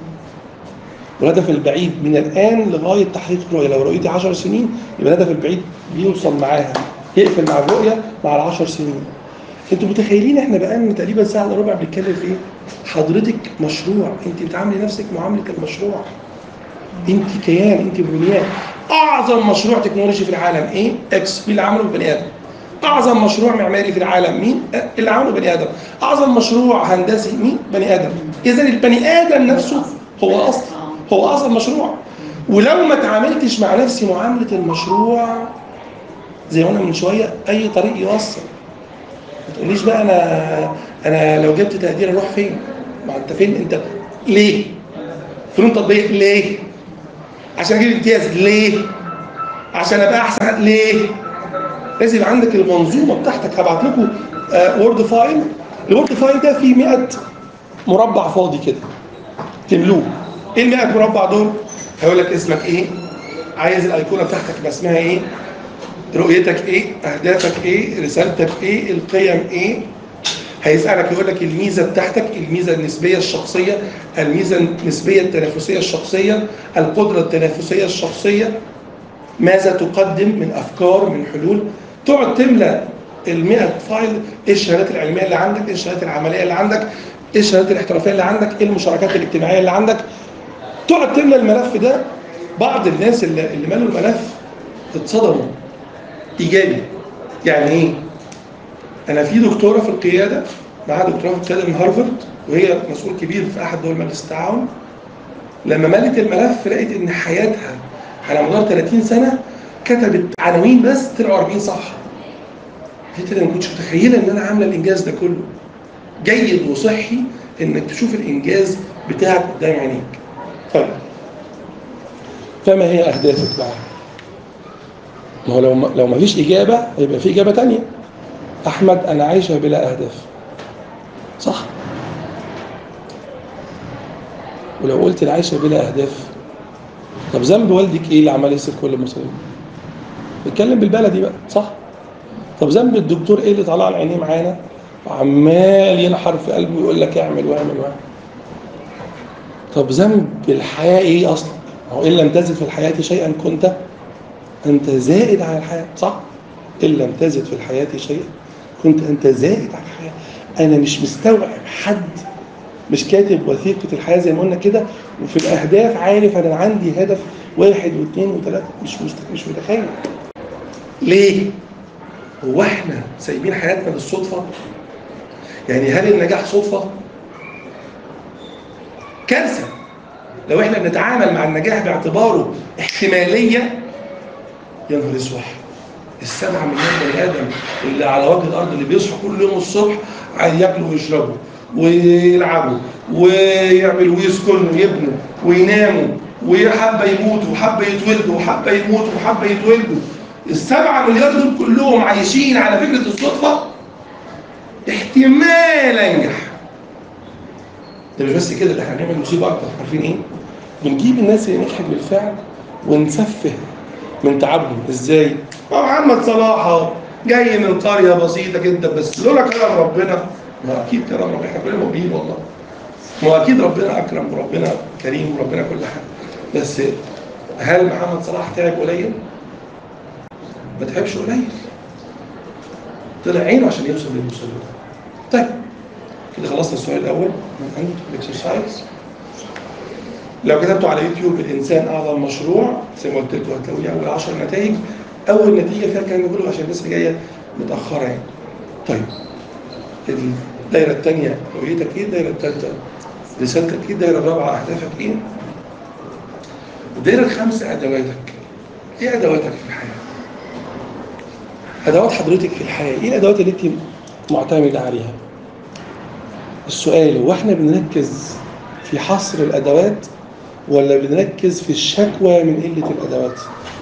والهدف البعيد من الان لغايه تحقيق الرؤيه، لو رؤيتي 10 سنين يبقى الهدف البعيد بيوصل معاها يقفل مع الرؤيه مع ال 10 سنين. انتوا متخيلين احنا بقالنا تقريبا ساعه الا ربع بنتكلم في ايه؟ حضرتك مشروع انت بتعاملي نفسك معامله المشروع انت كيان انت بنيان اعظم مشروع تكنولوجي في العالم ايه؟ اكس مين اللي عمله بني ادم اعظم مشروع معماري في العالم مين؟ اه، اللي عمله بني ادم اعظم مشروع هندسي مين؟ بني ادم اذا البني ادم نفسه هو اصل هو اصل مشروع ولو ما تعاملتش مع نفسي معامله المشروع زي ما قلنا من شويه اي طريق يوصل ما تقوليش بقى انا انا لو جبت تقدير اروح فين؟ ما انت فين انت ليه؟ فنون تطبيقيه ليه؟ عشان اجيب امتياز ليه؟ عشان ابقى احسن ليه؟ لازم يبقى عندك المنظومه بتاعتك هبعت لكم وورد فايل الوورد فايل ده فيه 100 مربع فاضي كده تملوه ايه ال 100 مربع دول؟ هيقول لك اسمك ايه؟ عايز الايقونه بتاعتك يبقى اسمها ايه؟ رؤيتك ايه اهدافك ايه رسالتك ايه القيم ايه هيسالك يقول لك الميزه بتاعتك الميزه النسبيه الشخصيه الميزه النسبيه التنافسيه الشخصيه القدره التنافسيه الشخصيه ماذا تقدم من افكار من حلول تقعد تملى ال فايل ايه الشهادات العلميه اللي عندك ايه الشهادات العمليه اللي عندك ايه الشهادات الاحترافيه اللي عندك ايه المشاركات الاجتماعيه اللي عندك تقعد تملى الملف ده بعض الناس اللي, اللي ملوا الملف اتصدموا ايجابي يعني ايه انا في دكتوره في القياده معاها دكتوراه في من هارفارد وهي مسؤول كبير في احد دول مجلس التعاون لما ملت الملف لقيت ان حياتها على مدار 30 سنه كتبت عناوين بس طلعوا 40 صفحه قلت انا ما كنتش متخيله ان انا عامله الانجاز ده كله جيد وصحي انك تشوف الانجاز بتاعك قدام عينيك طيب فما هي اهدافك بقى ما هو لو ما لو ما فيش اجابه هيبقى في اجابه تانية احمد انا عايشه بلا اهداف صح ولو قلت العيشه بلا اهداف طب ذنب والدك ايه اللي عمال يصرف كل المصاريف بيتكلم بالبلدي بقى صح طب ذنب الدكتور ايه اللي طلع عينيه معانا وعمال ينحر في قلبه ويقول لك اعمل واعمل واعمل طب ذنب الحياه ايه اصلا هو ان لم تزد في الحياه شيئا كنت انت زائد على الحياه صح ان لم تزد في الحياه شيئا كنت انت زائد على الحياه انا مش مستوعب حد مش كاتب وثيقه الحياه زي ما قلنا كده وفي الاهداف عارف انا عندي هدف واحد واثنين وثلاثه مش مست- مش متخيل ليه؟ هو احنا سايبين حياتنا للصدفه؟ يعني هل النجاح صدفه؟ كارثه لو احنا بنتعامل مع النجاح باعتباره احتماليه يا نهار اسود السبعة مليون بني ادم اللي على وجه الارض اللي بيصحوا كل يوم الصبح عايز ياكلوا ويشربوا ويلعبوا ويعملوا ويسكنوا ويبنوا ويناموا وحبه يموتوا وحبه يتولدوا وحبه يموتوا وحبه يتولدوا السبعة مليار دول كلهم عايشين على فكرة الصدفة احتمال انجح ده مش بس كده ده احنا هنعمل مصيبة أكتر عارفين إيه؟ بنجيب الناس اللي نجحت بالفعل ونسفه من تعبهم ازاي؟ هو محمد صلاح اهو جاي من قرية بسيطة جدا بس لولا كرم ربنا ما أكيد كرم ربنا احنا كلنا مؤمنين والله ما هو أكيد ربنا أكرم وربنا كريم وربنا كل حاجة بس هل محمد صلاح تعب قليل؟ ما تعبش قليل طلع عينه عشان يوصل للمستوى ده طيب كده خلصنا السؤال الاول من عند الاكسرسايز لو كتبتوا على يوتيوب الانسان اعظم مشروع زي ما قلت لكم هتلاقوا لي اول 10 نتائج اول نتيجه فيها الكلام ده كله عشان الناس اللي جايه متاخره يعني طيب الدايره الثانيه رؤيتك ايه الدايره الثالثه رسالتك ايه الدايره الرابعه اهدافك ايه الدايره الخامسه ادواتك ايه ادواتك في الحياه ادوات حضرتك في الحياه ايه الادوات اللي انت معتمده عليها السؤال هو احنا بنركز في حصر الادوات ولا بنركز في الشكوى من قله الادوات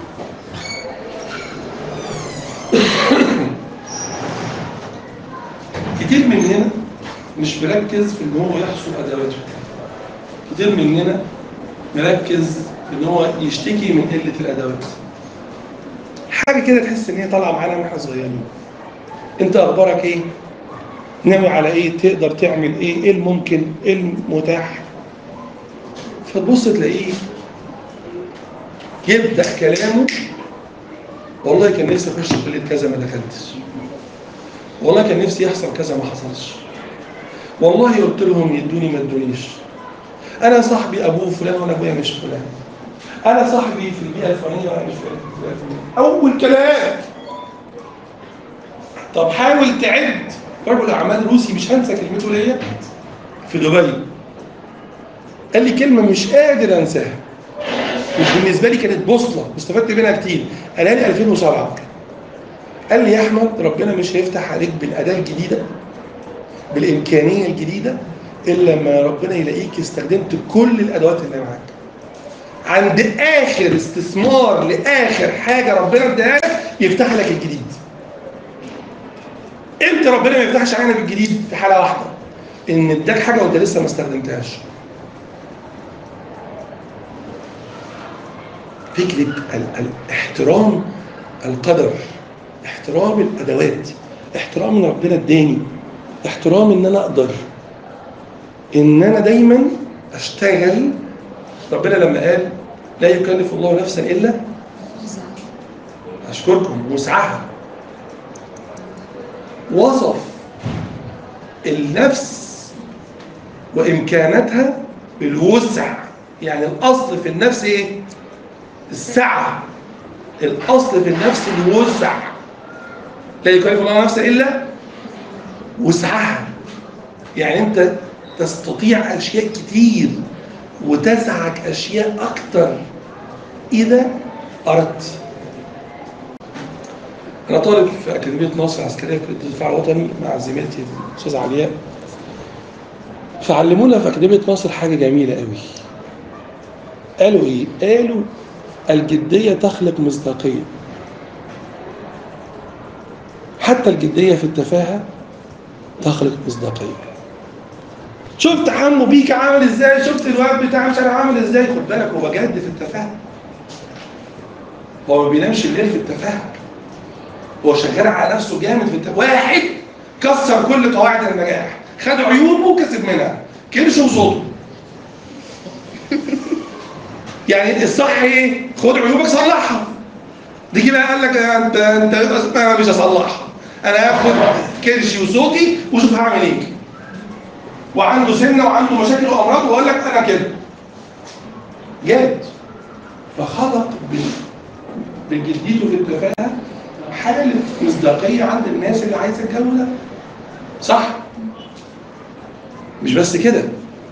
كتير مننا مش مركز في ان هو يحصر ادواته كتير مننا مركز في ان هو يشتكي من قله الادوات حاجه كده تحس ان هي طالعه معانا واحنا صغيرين انت اخبارك ايه ناوي على ايه تقدر تعمل ايه ايه الممكن ايه المتاح فتبص تلاقيه يبدا كلامه والله كان نفسي اخش كليه كذا ما دخلتش والله كان نفسي يحصل كذا ما حصلش والله قلت لهم يدوني ما ادونيش انا صاحبي ابوه فلان وانا ابويا مش فلان انا صاحبي في البيئه الفلانيه وانا مش في البيئه الفلانيه اول كلام طب حاول تعد رجل اعمال روسي مش هنسى كلمته ليا في دبي قال لي كلمه مش قادر انساها بالنسبه لي كانت بوصله واستفدت منها كتير قالها لي 2007 قال لي يا احمد ربنا مش هيفتح عليك بالاداه الجديده بالامكانيه الجديده الا لما ربنا يلاقيك استخدمت كل الادوات اللي معاك عند اخر استثمار لاخر حاجه ربنا اداها لك يفتح لك الجديد امتى ربنا ما يفتحش علينا بالجديد في حاله واحده ان اداك حاجه وانت لسه ما استخدمتهاش فكره ال- الاحترام القدر احترام الادوات احترام ان ربنا اداني احترام ان انا اقدر ان انا دايما اشتغل ربنا لما قال لا يكلف الله نفسا الا اشكركم وسعها وصف النفس وامكاناتها بالوسع يعني الاصل في النفس ايه السعه الاصل في النفس الوسع لا يكلف الله نفسا الا وسعها يعني انت تستطيع اشياء كتير وتسعك اشياء اكتر اذا اردت انا طالب في اكاديميه ناصر العسكريه في كليه الدفاع الوطني مع زميلتي الاستاذه علياء فعلمونا في اكاديميه ناصر حاجه جميله قوي قالوا ايه قالوا الجديه تخلق مصداقيه حتى الجديه في التفاهه تخلق مصداقيه شفت حمو بيك عامل ازاي شفت الواد بتاع مش عارف عامل ازاي خد بالك هو جد في التفاهه هو ما بينامش الليل في التفاهه هو شغال على نفسه جامد في التفاهه واحد كسر كل قواعد النجاح خد عيوبه وكسب منها كرش وصوته يعني الصح ايه خد عيوبك صلحها دي كده قال لك انت انت انا مش هصلحها انا هاخد كرشي وصوتي وشوف هعمل ايه وعنده سنه وعنده مشاكل وامراض واقول لك انا كده جاد فخلق بجديته في التفاهه حاله مصداقيه عند الناس اللي عايزه الجو ده صح مش بس كده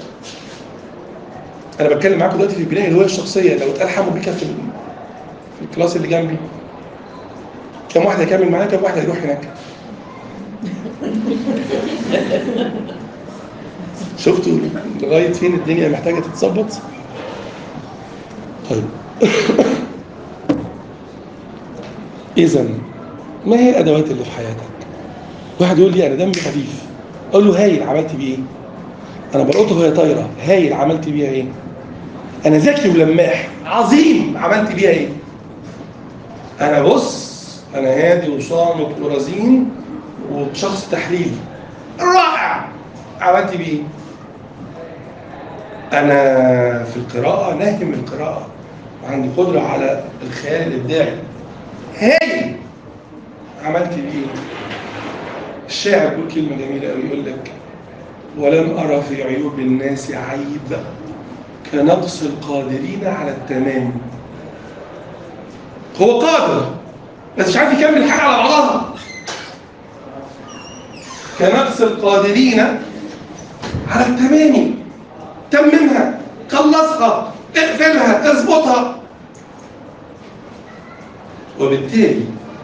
انا بتكلم معاكم دلوقتي في البناء الهويه الشخصيه لو اتقال حمو بيكا في في الكلاس اللي جنبي كم واحد هيكمل معايا كم واحد هيروح هناك شفتوا لغايه فين الدنيا محتاجه تتظبط طيب اذا ما هي الادوات اللي في حياتك واحد يقول لي انا دمي خفيف اقول له هايل عملت بيه ايه انا بلقطه وهي طايره هايل عملت بيها ايه انا ذكي ولماح عظيم عملت بيها ايه انا بص انا هادي وصامت ورزين وشخص تحليلي رائع عملت بيه ايه انا في القراءه ناهم القراءه وعندي قدره على الخيال الابداعي هايل عملت بيه ايه الشاعر يقول كلمه جميله قوي يقول لك ولم ارى في عيوب الناس عيب كنقص القادرين على التمام هو قادر بس مش عارف يكمل الحاجه على بعضها كنقص القادرين على التمام تممها خلصها اقفلها اظبطها وبالتالي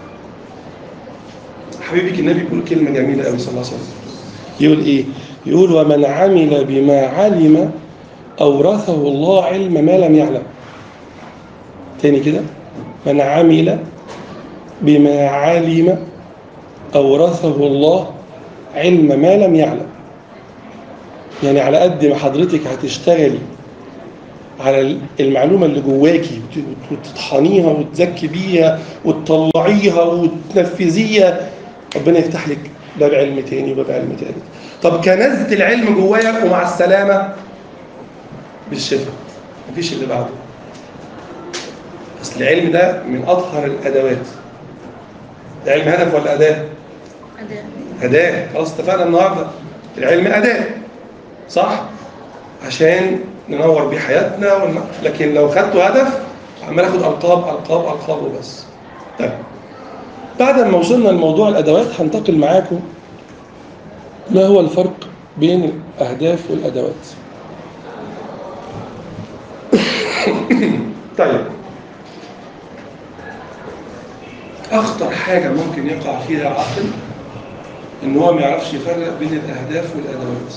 حبيبك النبي يقول كلمه جميله قوي صلى الله عليه وسلم يقول ايه يقول ومن عمل بما علم اورثه الله علم ما لم يعلم تاني كده من عمل بما علم اورثه الله علم ما لم يعلم يعني على قد ما حضرتك هتشتغلي على المعلومة اللي جواكي وتطحنيها وتزكي بيها وتطلعيها وتنفذيها ربنا يفتح لك باب علم تاني وباب علم تالت طب كنزت العلم جوايا ومع السلامة بالشفاء مفيش اللي بعده اصل العلم ده من اطهر الادوات العلم هدف ولا اداه؟ أداء أداة خلاص اتفقنا النهاردة العلم أداة صح؟ عشان ننور بيه حياتنا ون... لكن لو خدته هدف عمال اخد ألقاب ألقاب ألقاب وبس طيب بعد ما وصلنا لموضوع الأدوات هنتقل معاكم ما هو الفرق بين الأهداف والأدوات طيب أخطر حاجة ممكن يقع فيها عقل ان هو ما يعرفش يفرق بين الاهداف والادوات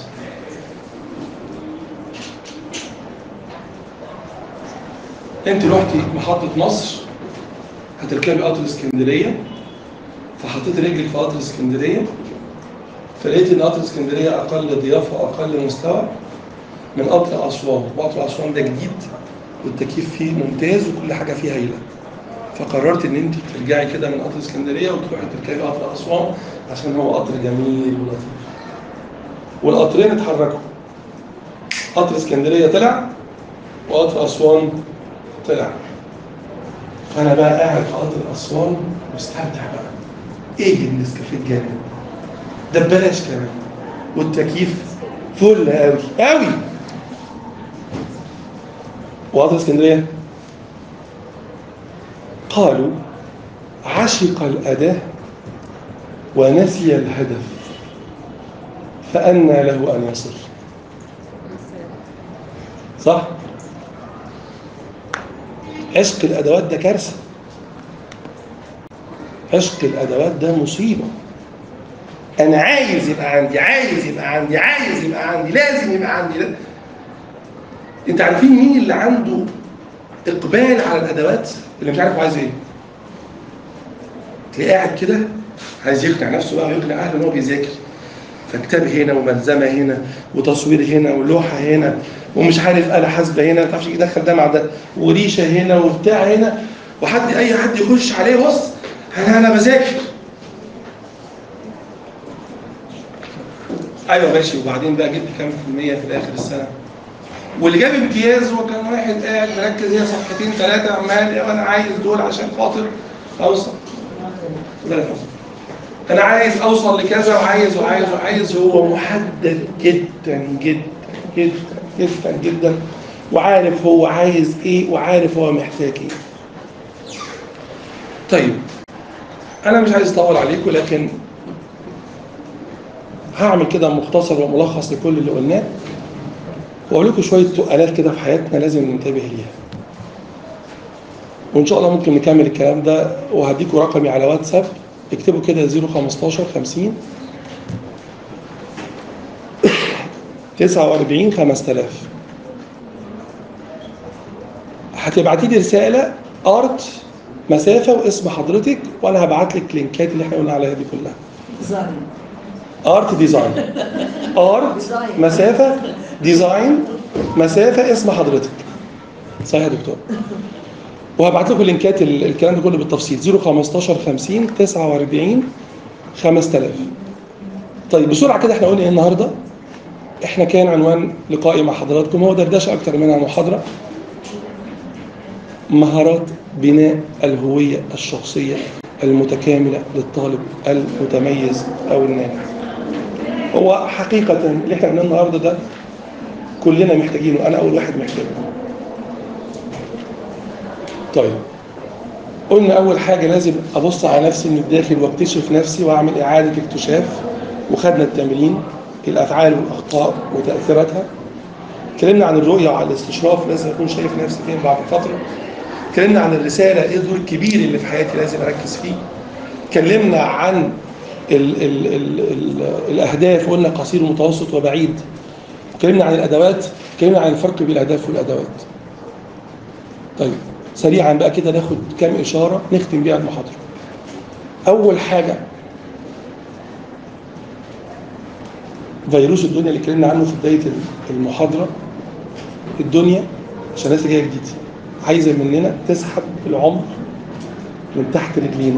انت رحتي محطة مصر هتركبي قطر اسكندرية فحطيت رجلك في قطر اسكندرية فلقيت ان قطر اسكندرية اقل ضيافة واقل مستوى من قطر اسوان وقطر اسوان ده جديد والتكييف فيه ممتاز وكل حاجة فيه هايلة فقررت ان انت ترجعي كده من قطر اسكندريه وتروحي تركبي قطر اسوان عشان هو قطر جميل ولطيف والقطرين اتحركوا قطر اسكندريه طلع وقطر اسوان طلع فانا بقى قاعد في قطر اسوان مستمتع بقى ايه النسكافيه الجامد ده ببلاش كمان والتكييف فل قوي قوي وقطر اسكندريه قالوا عشق الأداة ونسي الهدف فأنى له أن يصل صح؟ عشق الأدوات ده كارثة عشق الأدوات ده مصيبة أنا عايز يبقى عندي عايز يبقى عندي عايز يبقى عندي لازم يبقى عندي لا. أنت عارفين مين اللي عنده إقبال على الأدوات اللي مش عارف هو عايز إيه؟ تلاقيه قاعد كده عايز يقنع نفسه بقى ويقنع أهله إن هو بيذاكر فكتاب هنا وملزمه هنا وتصوير هنا ولوحه هنا ومش عارف آلة حاسبة هنا ما تعرفش يدخل ده مع ده وريشه هنا وبتاع هنا وحد اي حد يخش عليه بص انا انا بذاكر ايوه ماشي وبعدين بقى جبت كام في المية في الاخر السنه واللي جاب امتياز وكان واحد قاعد مركز هي صفحتين ثلاثه عمال وانا عايز دول عشان خاطر اوصل لا لا انا عايز اوصل لكذا وعايز وعايز وعايز هو محدد جدا جدا جدا جدا جدا وعارف هو عايز ايه وعارف هو محتاج ايه طيب انا مش عايز اطول عليكم لكن هعمل كده مختصر وملخص لكل اللي قلناه واقول لكم شويه سؤالات كده في حياتنا لازم ننتبه ليها وان شاء الله ممكن نكمل الكلام ده وهديكم رقمي على واتساب اكتبوا كده 015 50 49 5000 هتبعتي لي رساله ارت مسافه واسم حضرتك وانا هبعت لك لينكات اللي احنا قلنا عليها دي كلها ديزاين ارت ديزاين ارت مسافه ديزاين مسافه اسم حضرتك صحيح يا دكتور وهبعت لكم لينكات ال- الكلام ده كله بالتفصيل 015 50 49 5000 طيب بسرعه كده احنا قلنا ايه النهارده احنا كان عنوان لقائي مع حضراتكم هو دردشه اكتر منها محاضره مهارات بناء الهويه الشخصيه المتكامله للطالب المتميز او الناجح هو حقيقه اللي احنا قلناه النهارده ده كلنا محتاجينه انا اول واحد محتاجه طيب قلنا اول حاجه لازم ابص على نفسي من الداخل واكتشف نفسي واعمل اعاده اكتشاف وخدنا التمرين الافعال والاخطاء وتاثيراتها اتكلمنا عن الرؤيه وعن الاستشراف لازم اكون شايف نفسي فين بعد فتره اتكلمنا عن الرساله ايه الدور الكبير اللي في حياتي لازم اركز فيه اتكلمنا عن ال ال ال ال الاهداف قلنا قصير ومتوسط وبعيد اتكلمنا عن الادوات اتكلمنا عن الفرق بين الاهداف والادوات طيب سريعا بقى كده ناخد كام اشاره نختم بيها المحاضره اول حاجه فيروس الدنيا اللي اتكلمنا عنه في بدايه المحاضره الدنيا عشان الناس اللي جايه جديد عايزه مننا تسحب العمر من تحت رجلينا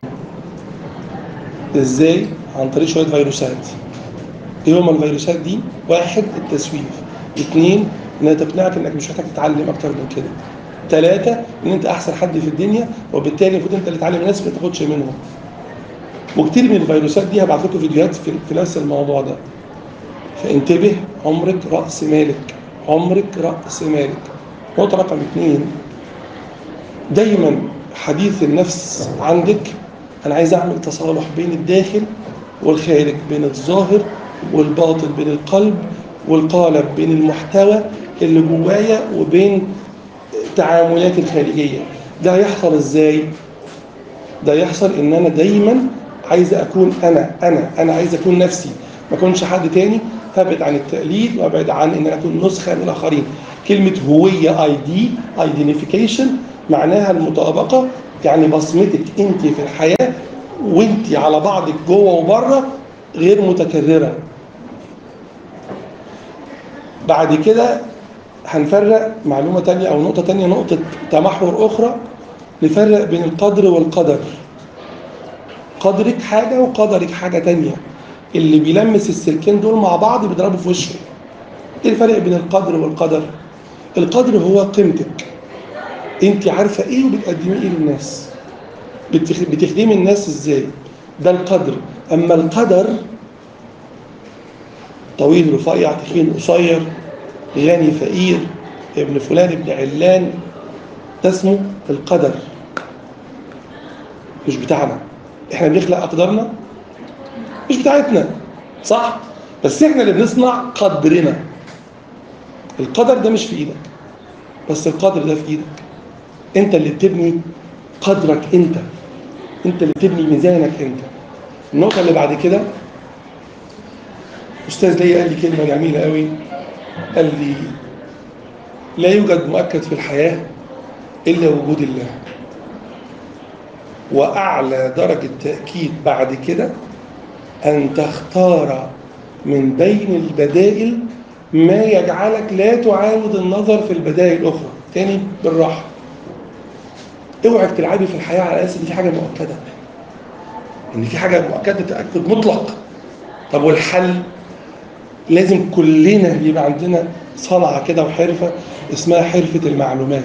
ازاي عن طريق شويه فيروسات ايه هما الفيروسات دي واحد التسويف اثنين انها تقنعك انك مش محتاج تتعلم اكتر من كده ثلاثة ان انت احسن حد في الدنيا وبالتالي المفروض انت اللي تعلم الناس ما تاخدش منهم وكتير من الفيروسات دي هبعت لكم فيديوهات في, في نفس الموضوع ده فانتبه عمرك رأس مالك عمرك رأس مالك نقطة رقم اثنين دايما حديث النفس عندك انا عايز اعمل تصالح بين الداخل والخارج بين الظاهر والباطن بين القلب والقالب بين المحتوى اللي جوايا وبين التعاملات الخارجيه ده هيحصل ازاي ده يحصل ان انا دايما عايز اكون انا انا انا عايز اكون نفسي ما اكونش حد تاني فابعد عن التقليد وابعد عن ان انا اكون نسخه من الاخرين كلمه هويه اي دي ايدنتيفيكيشن معناها المطابقه يعني بصمتك انت في الحياه وانت على بعضك جوه وبره غير متكرره بعد كده هنفرق معلومة تانية أو نقطة تانية نقطة تمحور أخرى نفرق بين القدر والقدر قدرك حاجة وقدرك حاجة تانية اللي بيلمس السلكين دول مع بعض بيضربوا في وشه ايه الفرق بين القدر والقدر القدر هو قيمتك انت عارفة ايه وبتقدمي ايه للناس بتخ- بتخدمي الناس ازاي ده القدر اما القدر طويل رفيع تخين قصير غني فقير ابن فلان ابن علان ده اسمه القدر مش بتاعنا احنا بنخلق اقدارنا مش بتاعتنا صح بس احنا اللي بنصنع قدرنا القدر ده مش في ايدك بس القدر ده في ايدك انت اللي بتبني قدرك انت انت اللي بتبني ميزانك انت النقطة اللي بعد كده أستاذ ليا قال لي كلمة جميلة قوي قال لي لا يوجد مؤكد في الحياة إلا وجود الله وأعلى درجة تأكيد بعد كده أن تختار من بين البدائل ما يجعلك لا تعاود النظر في البدائل الأخرى تاني بالراحة اوعك تلعبي في الحياة على أساس إن في حاجة مؤكدة إن في حاجة مؤكدة تأكد مطلق طب والحل لازم كلنا يبقى عندنا صنعة كده وحرفة اسمها حرفة المعلومات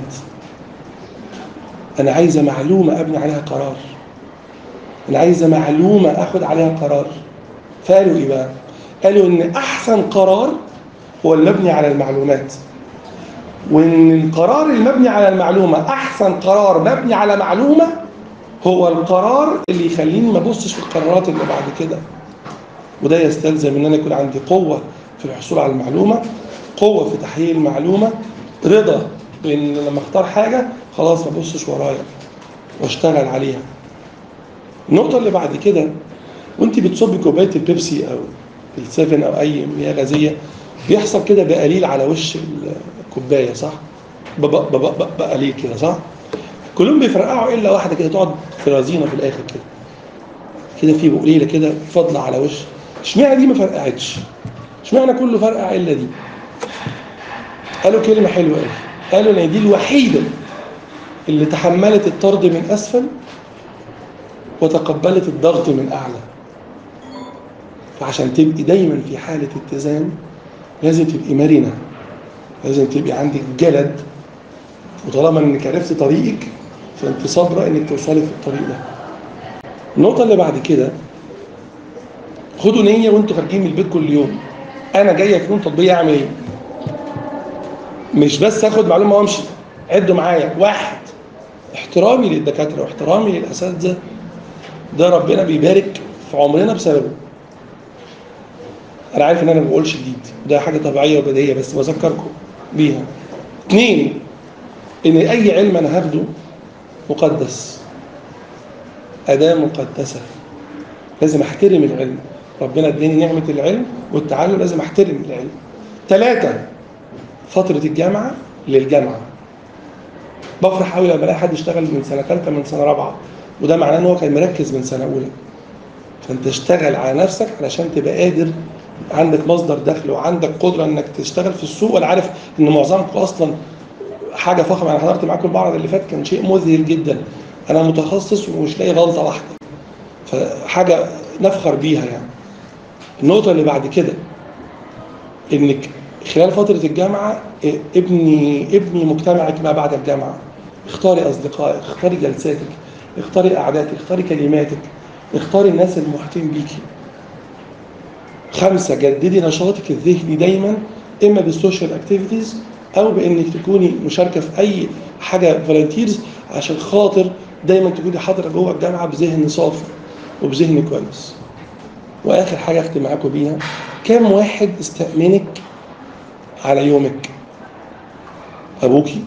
أنا عايزة معلومة أبني عليها قرار أنا عايزة معلومة أخد عليها قرار فقالوا إيه بقى؟ قالوا إن أحسن قرار هو المبني على المعلومات وإن القرار المبني على المعلومة أحسن قرار مبني على معلومة هو القرار اللي يخليني ما ابصش في القرارات اللي بعد كده وده يستلزم ان انا يكون عندي قوه في الحصول على المعلومه قوه في تحليل المعلومه رضا بان لما اختار حاجه خلاص ما ابصش ورايا واشتغل عليها النقطه اللي بعد كده وانت بتصبي كوبايه البيبسي او السيفن او اي مياه غازيه بيحصل كده بقليل على وش الكوبايه صح؟ بقليل كده صح؟ كلهم بيفرقعوا الا واحده كده تقعد في رزينه في الاخر كده كده في قليله كده فاضله على وش اشمعنى دي ما فرقعتش اشمعنى كله فرقع الا دي قالوا كلمه حلوه قوي قالوا ان دي الوحيده اللي تحملت الطرد من اسفل وتقبلت الضغط من اعلى فعشان تبقي دايما في حاله اتزان لازم تبقي مرنه لازم تبقي عندك جلد وطالما انك عرفت طريقك فانت صابره انك توصلي في الطريق ده النقطه اللي بعد كده خدوا نيه وانتوا خارجين من البيت كل يوم انا جاي فنون تطبيقيه اعمل ايه مش بس اخد معلومه وامشي عدوا معايا واحد احترامي للدكاتره واحترامي للاساتذه ده ربنا بيبارك في عمرنا بسببه انا عارف ان انا ما بقولش جديد ده حاجه طبيعيه وبديهيه بس بذكركم بيها اثنين ان اي علم انا هاخده مقدس اداه مقدسه لازم احترم العلم ربنا اداني نعمه العلم والتعلم لازم احترم العلم ثلاثه فتره الجامعه للجامعه بفرح قوي لما الاقي حد اشتغل من سنه ثالثه من سنه رابعه وده معناه ان هو كان مركز من سنه اولى فانت اشتغل على نفسك علشان تبقى قادر عندك مصدر دخل وعندك قدره انك تشتغل في السوق وانا عارف ان معظمكم اصلا حاجه فخمه انا حضرت معاكم المعرض اللي فات كان شيء مذهل جدا انا متخصص ومش لاقي غلطه واحده فحاجه نفخر بيها يعني النقطه اللي بعد كده انك خلال فتره الجامعه ابني ابني مجتمعك ما بعد الجامعه اختاري اصدقائك اختاري جلساتك اختاري قعداتك اختاري كلماتك اختاري الناس المحيطين بيكي خمسه جددي نشاطك الذهني دايما اما بالسوشيال اكتيفيتيز او بانك تكوني مشاركه في اي حاجه فولنتيرز عشان خاطر دايما تكوني حاضره جوه الجامعه بذهن صافي وبذهن كويس واخر حاجه اختم معاكم بيها كام واحد استأمنك على يومك ابوكي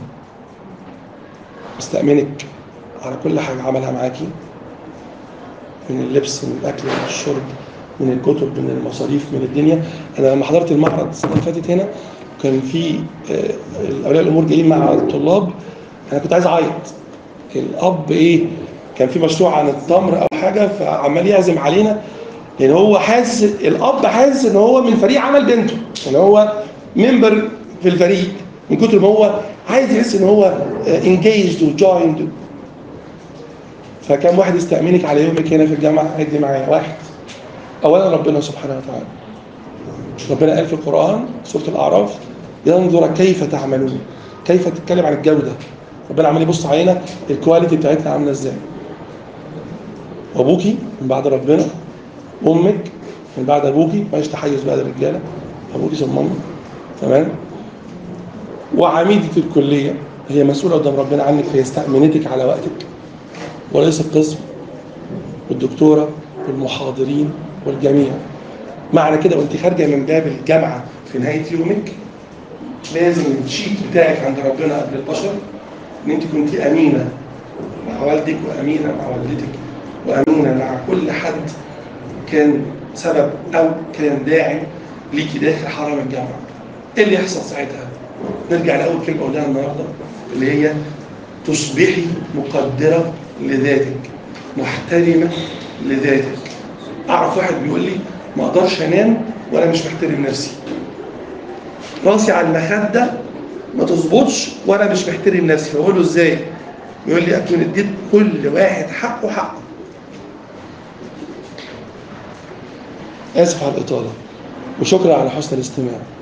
استأمنك على كل حاجه عملها معاكي من اللبس من الاكل من الشرب من الكتب من المصاريف من الدنيا انا لما حضرت المعرض السنه اللي فاتت هنا كان في اولياء الامور جايين مع الطلاب انا كنت عايز اعيط الاب ايه كان في مشروع عن التمر او حاجه فعمال يعزم علينا لان هو حاسس الاب حاسس ان هو من فريق عمل بنته ان هو ممبر في الفريق من كتر ما هو عايز يحس ان هو انجيجد وجويند فكم واحد يستأمنك على يومك هنا في الجامعه عد معايا واحد اولا ربنا سبحانه وتعالى ربنا قال في القران سوره الاعراف ينظر كيف تعملون كيف تتكلم عن الجوده ربنا عمال يبص علينا الكواليتي بتاعتنا عامله ازاي وابوكي من بعد ربنا امك من بعد ابوكي ماليش تحيز بقى للرجاله ابوكي ثم امك تمام وعميدة الكلية هي مسؤولة قدام ربنا عنك فهي استأمنتك على وقتك ورئيس القسم والدكتورة والمحاضرين والجميع معنى كده وانت خارجه من باب الجامعه في نهايه يومك لازم الشيك بتاعك عند ربنا قبل البشر ان انت كنت امينه مع والدك وامينه مع والدتك وامينه مع كل حد كان سبب او كان داعم ليكي داخل حرم الجامعه. ايه اللي يحصل ساعتها؟ نرجع لاول كلمه قلناها النهارده اللي هي تصبحي مقدره لذاتك محترمه لذاتك. اعرف واحد بيقول لي ما اقدرش انام وانا مش محترم نفسي. راسي على المخده ما تظبطش وانا مش محترم نفسي فبقول له ازاي؟ يقول لي اكون اديت كل واحد حقه حقه. اسف على الاطاله وشكرا على حسن الاستماع.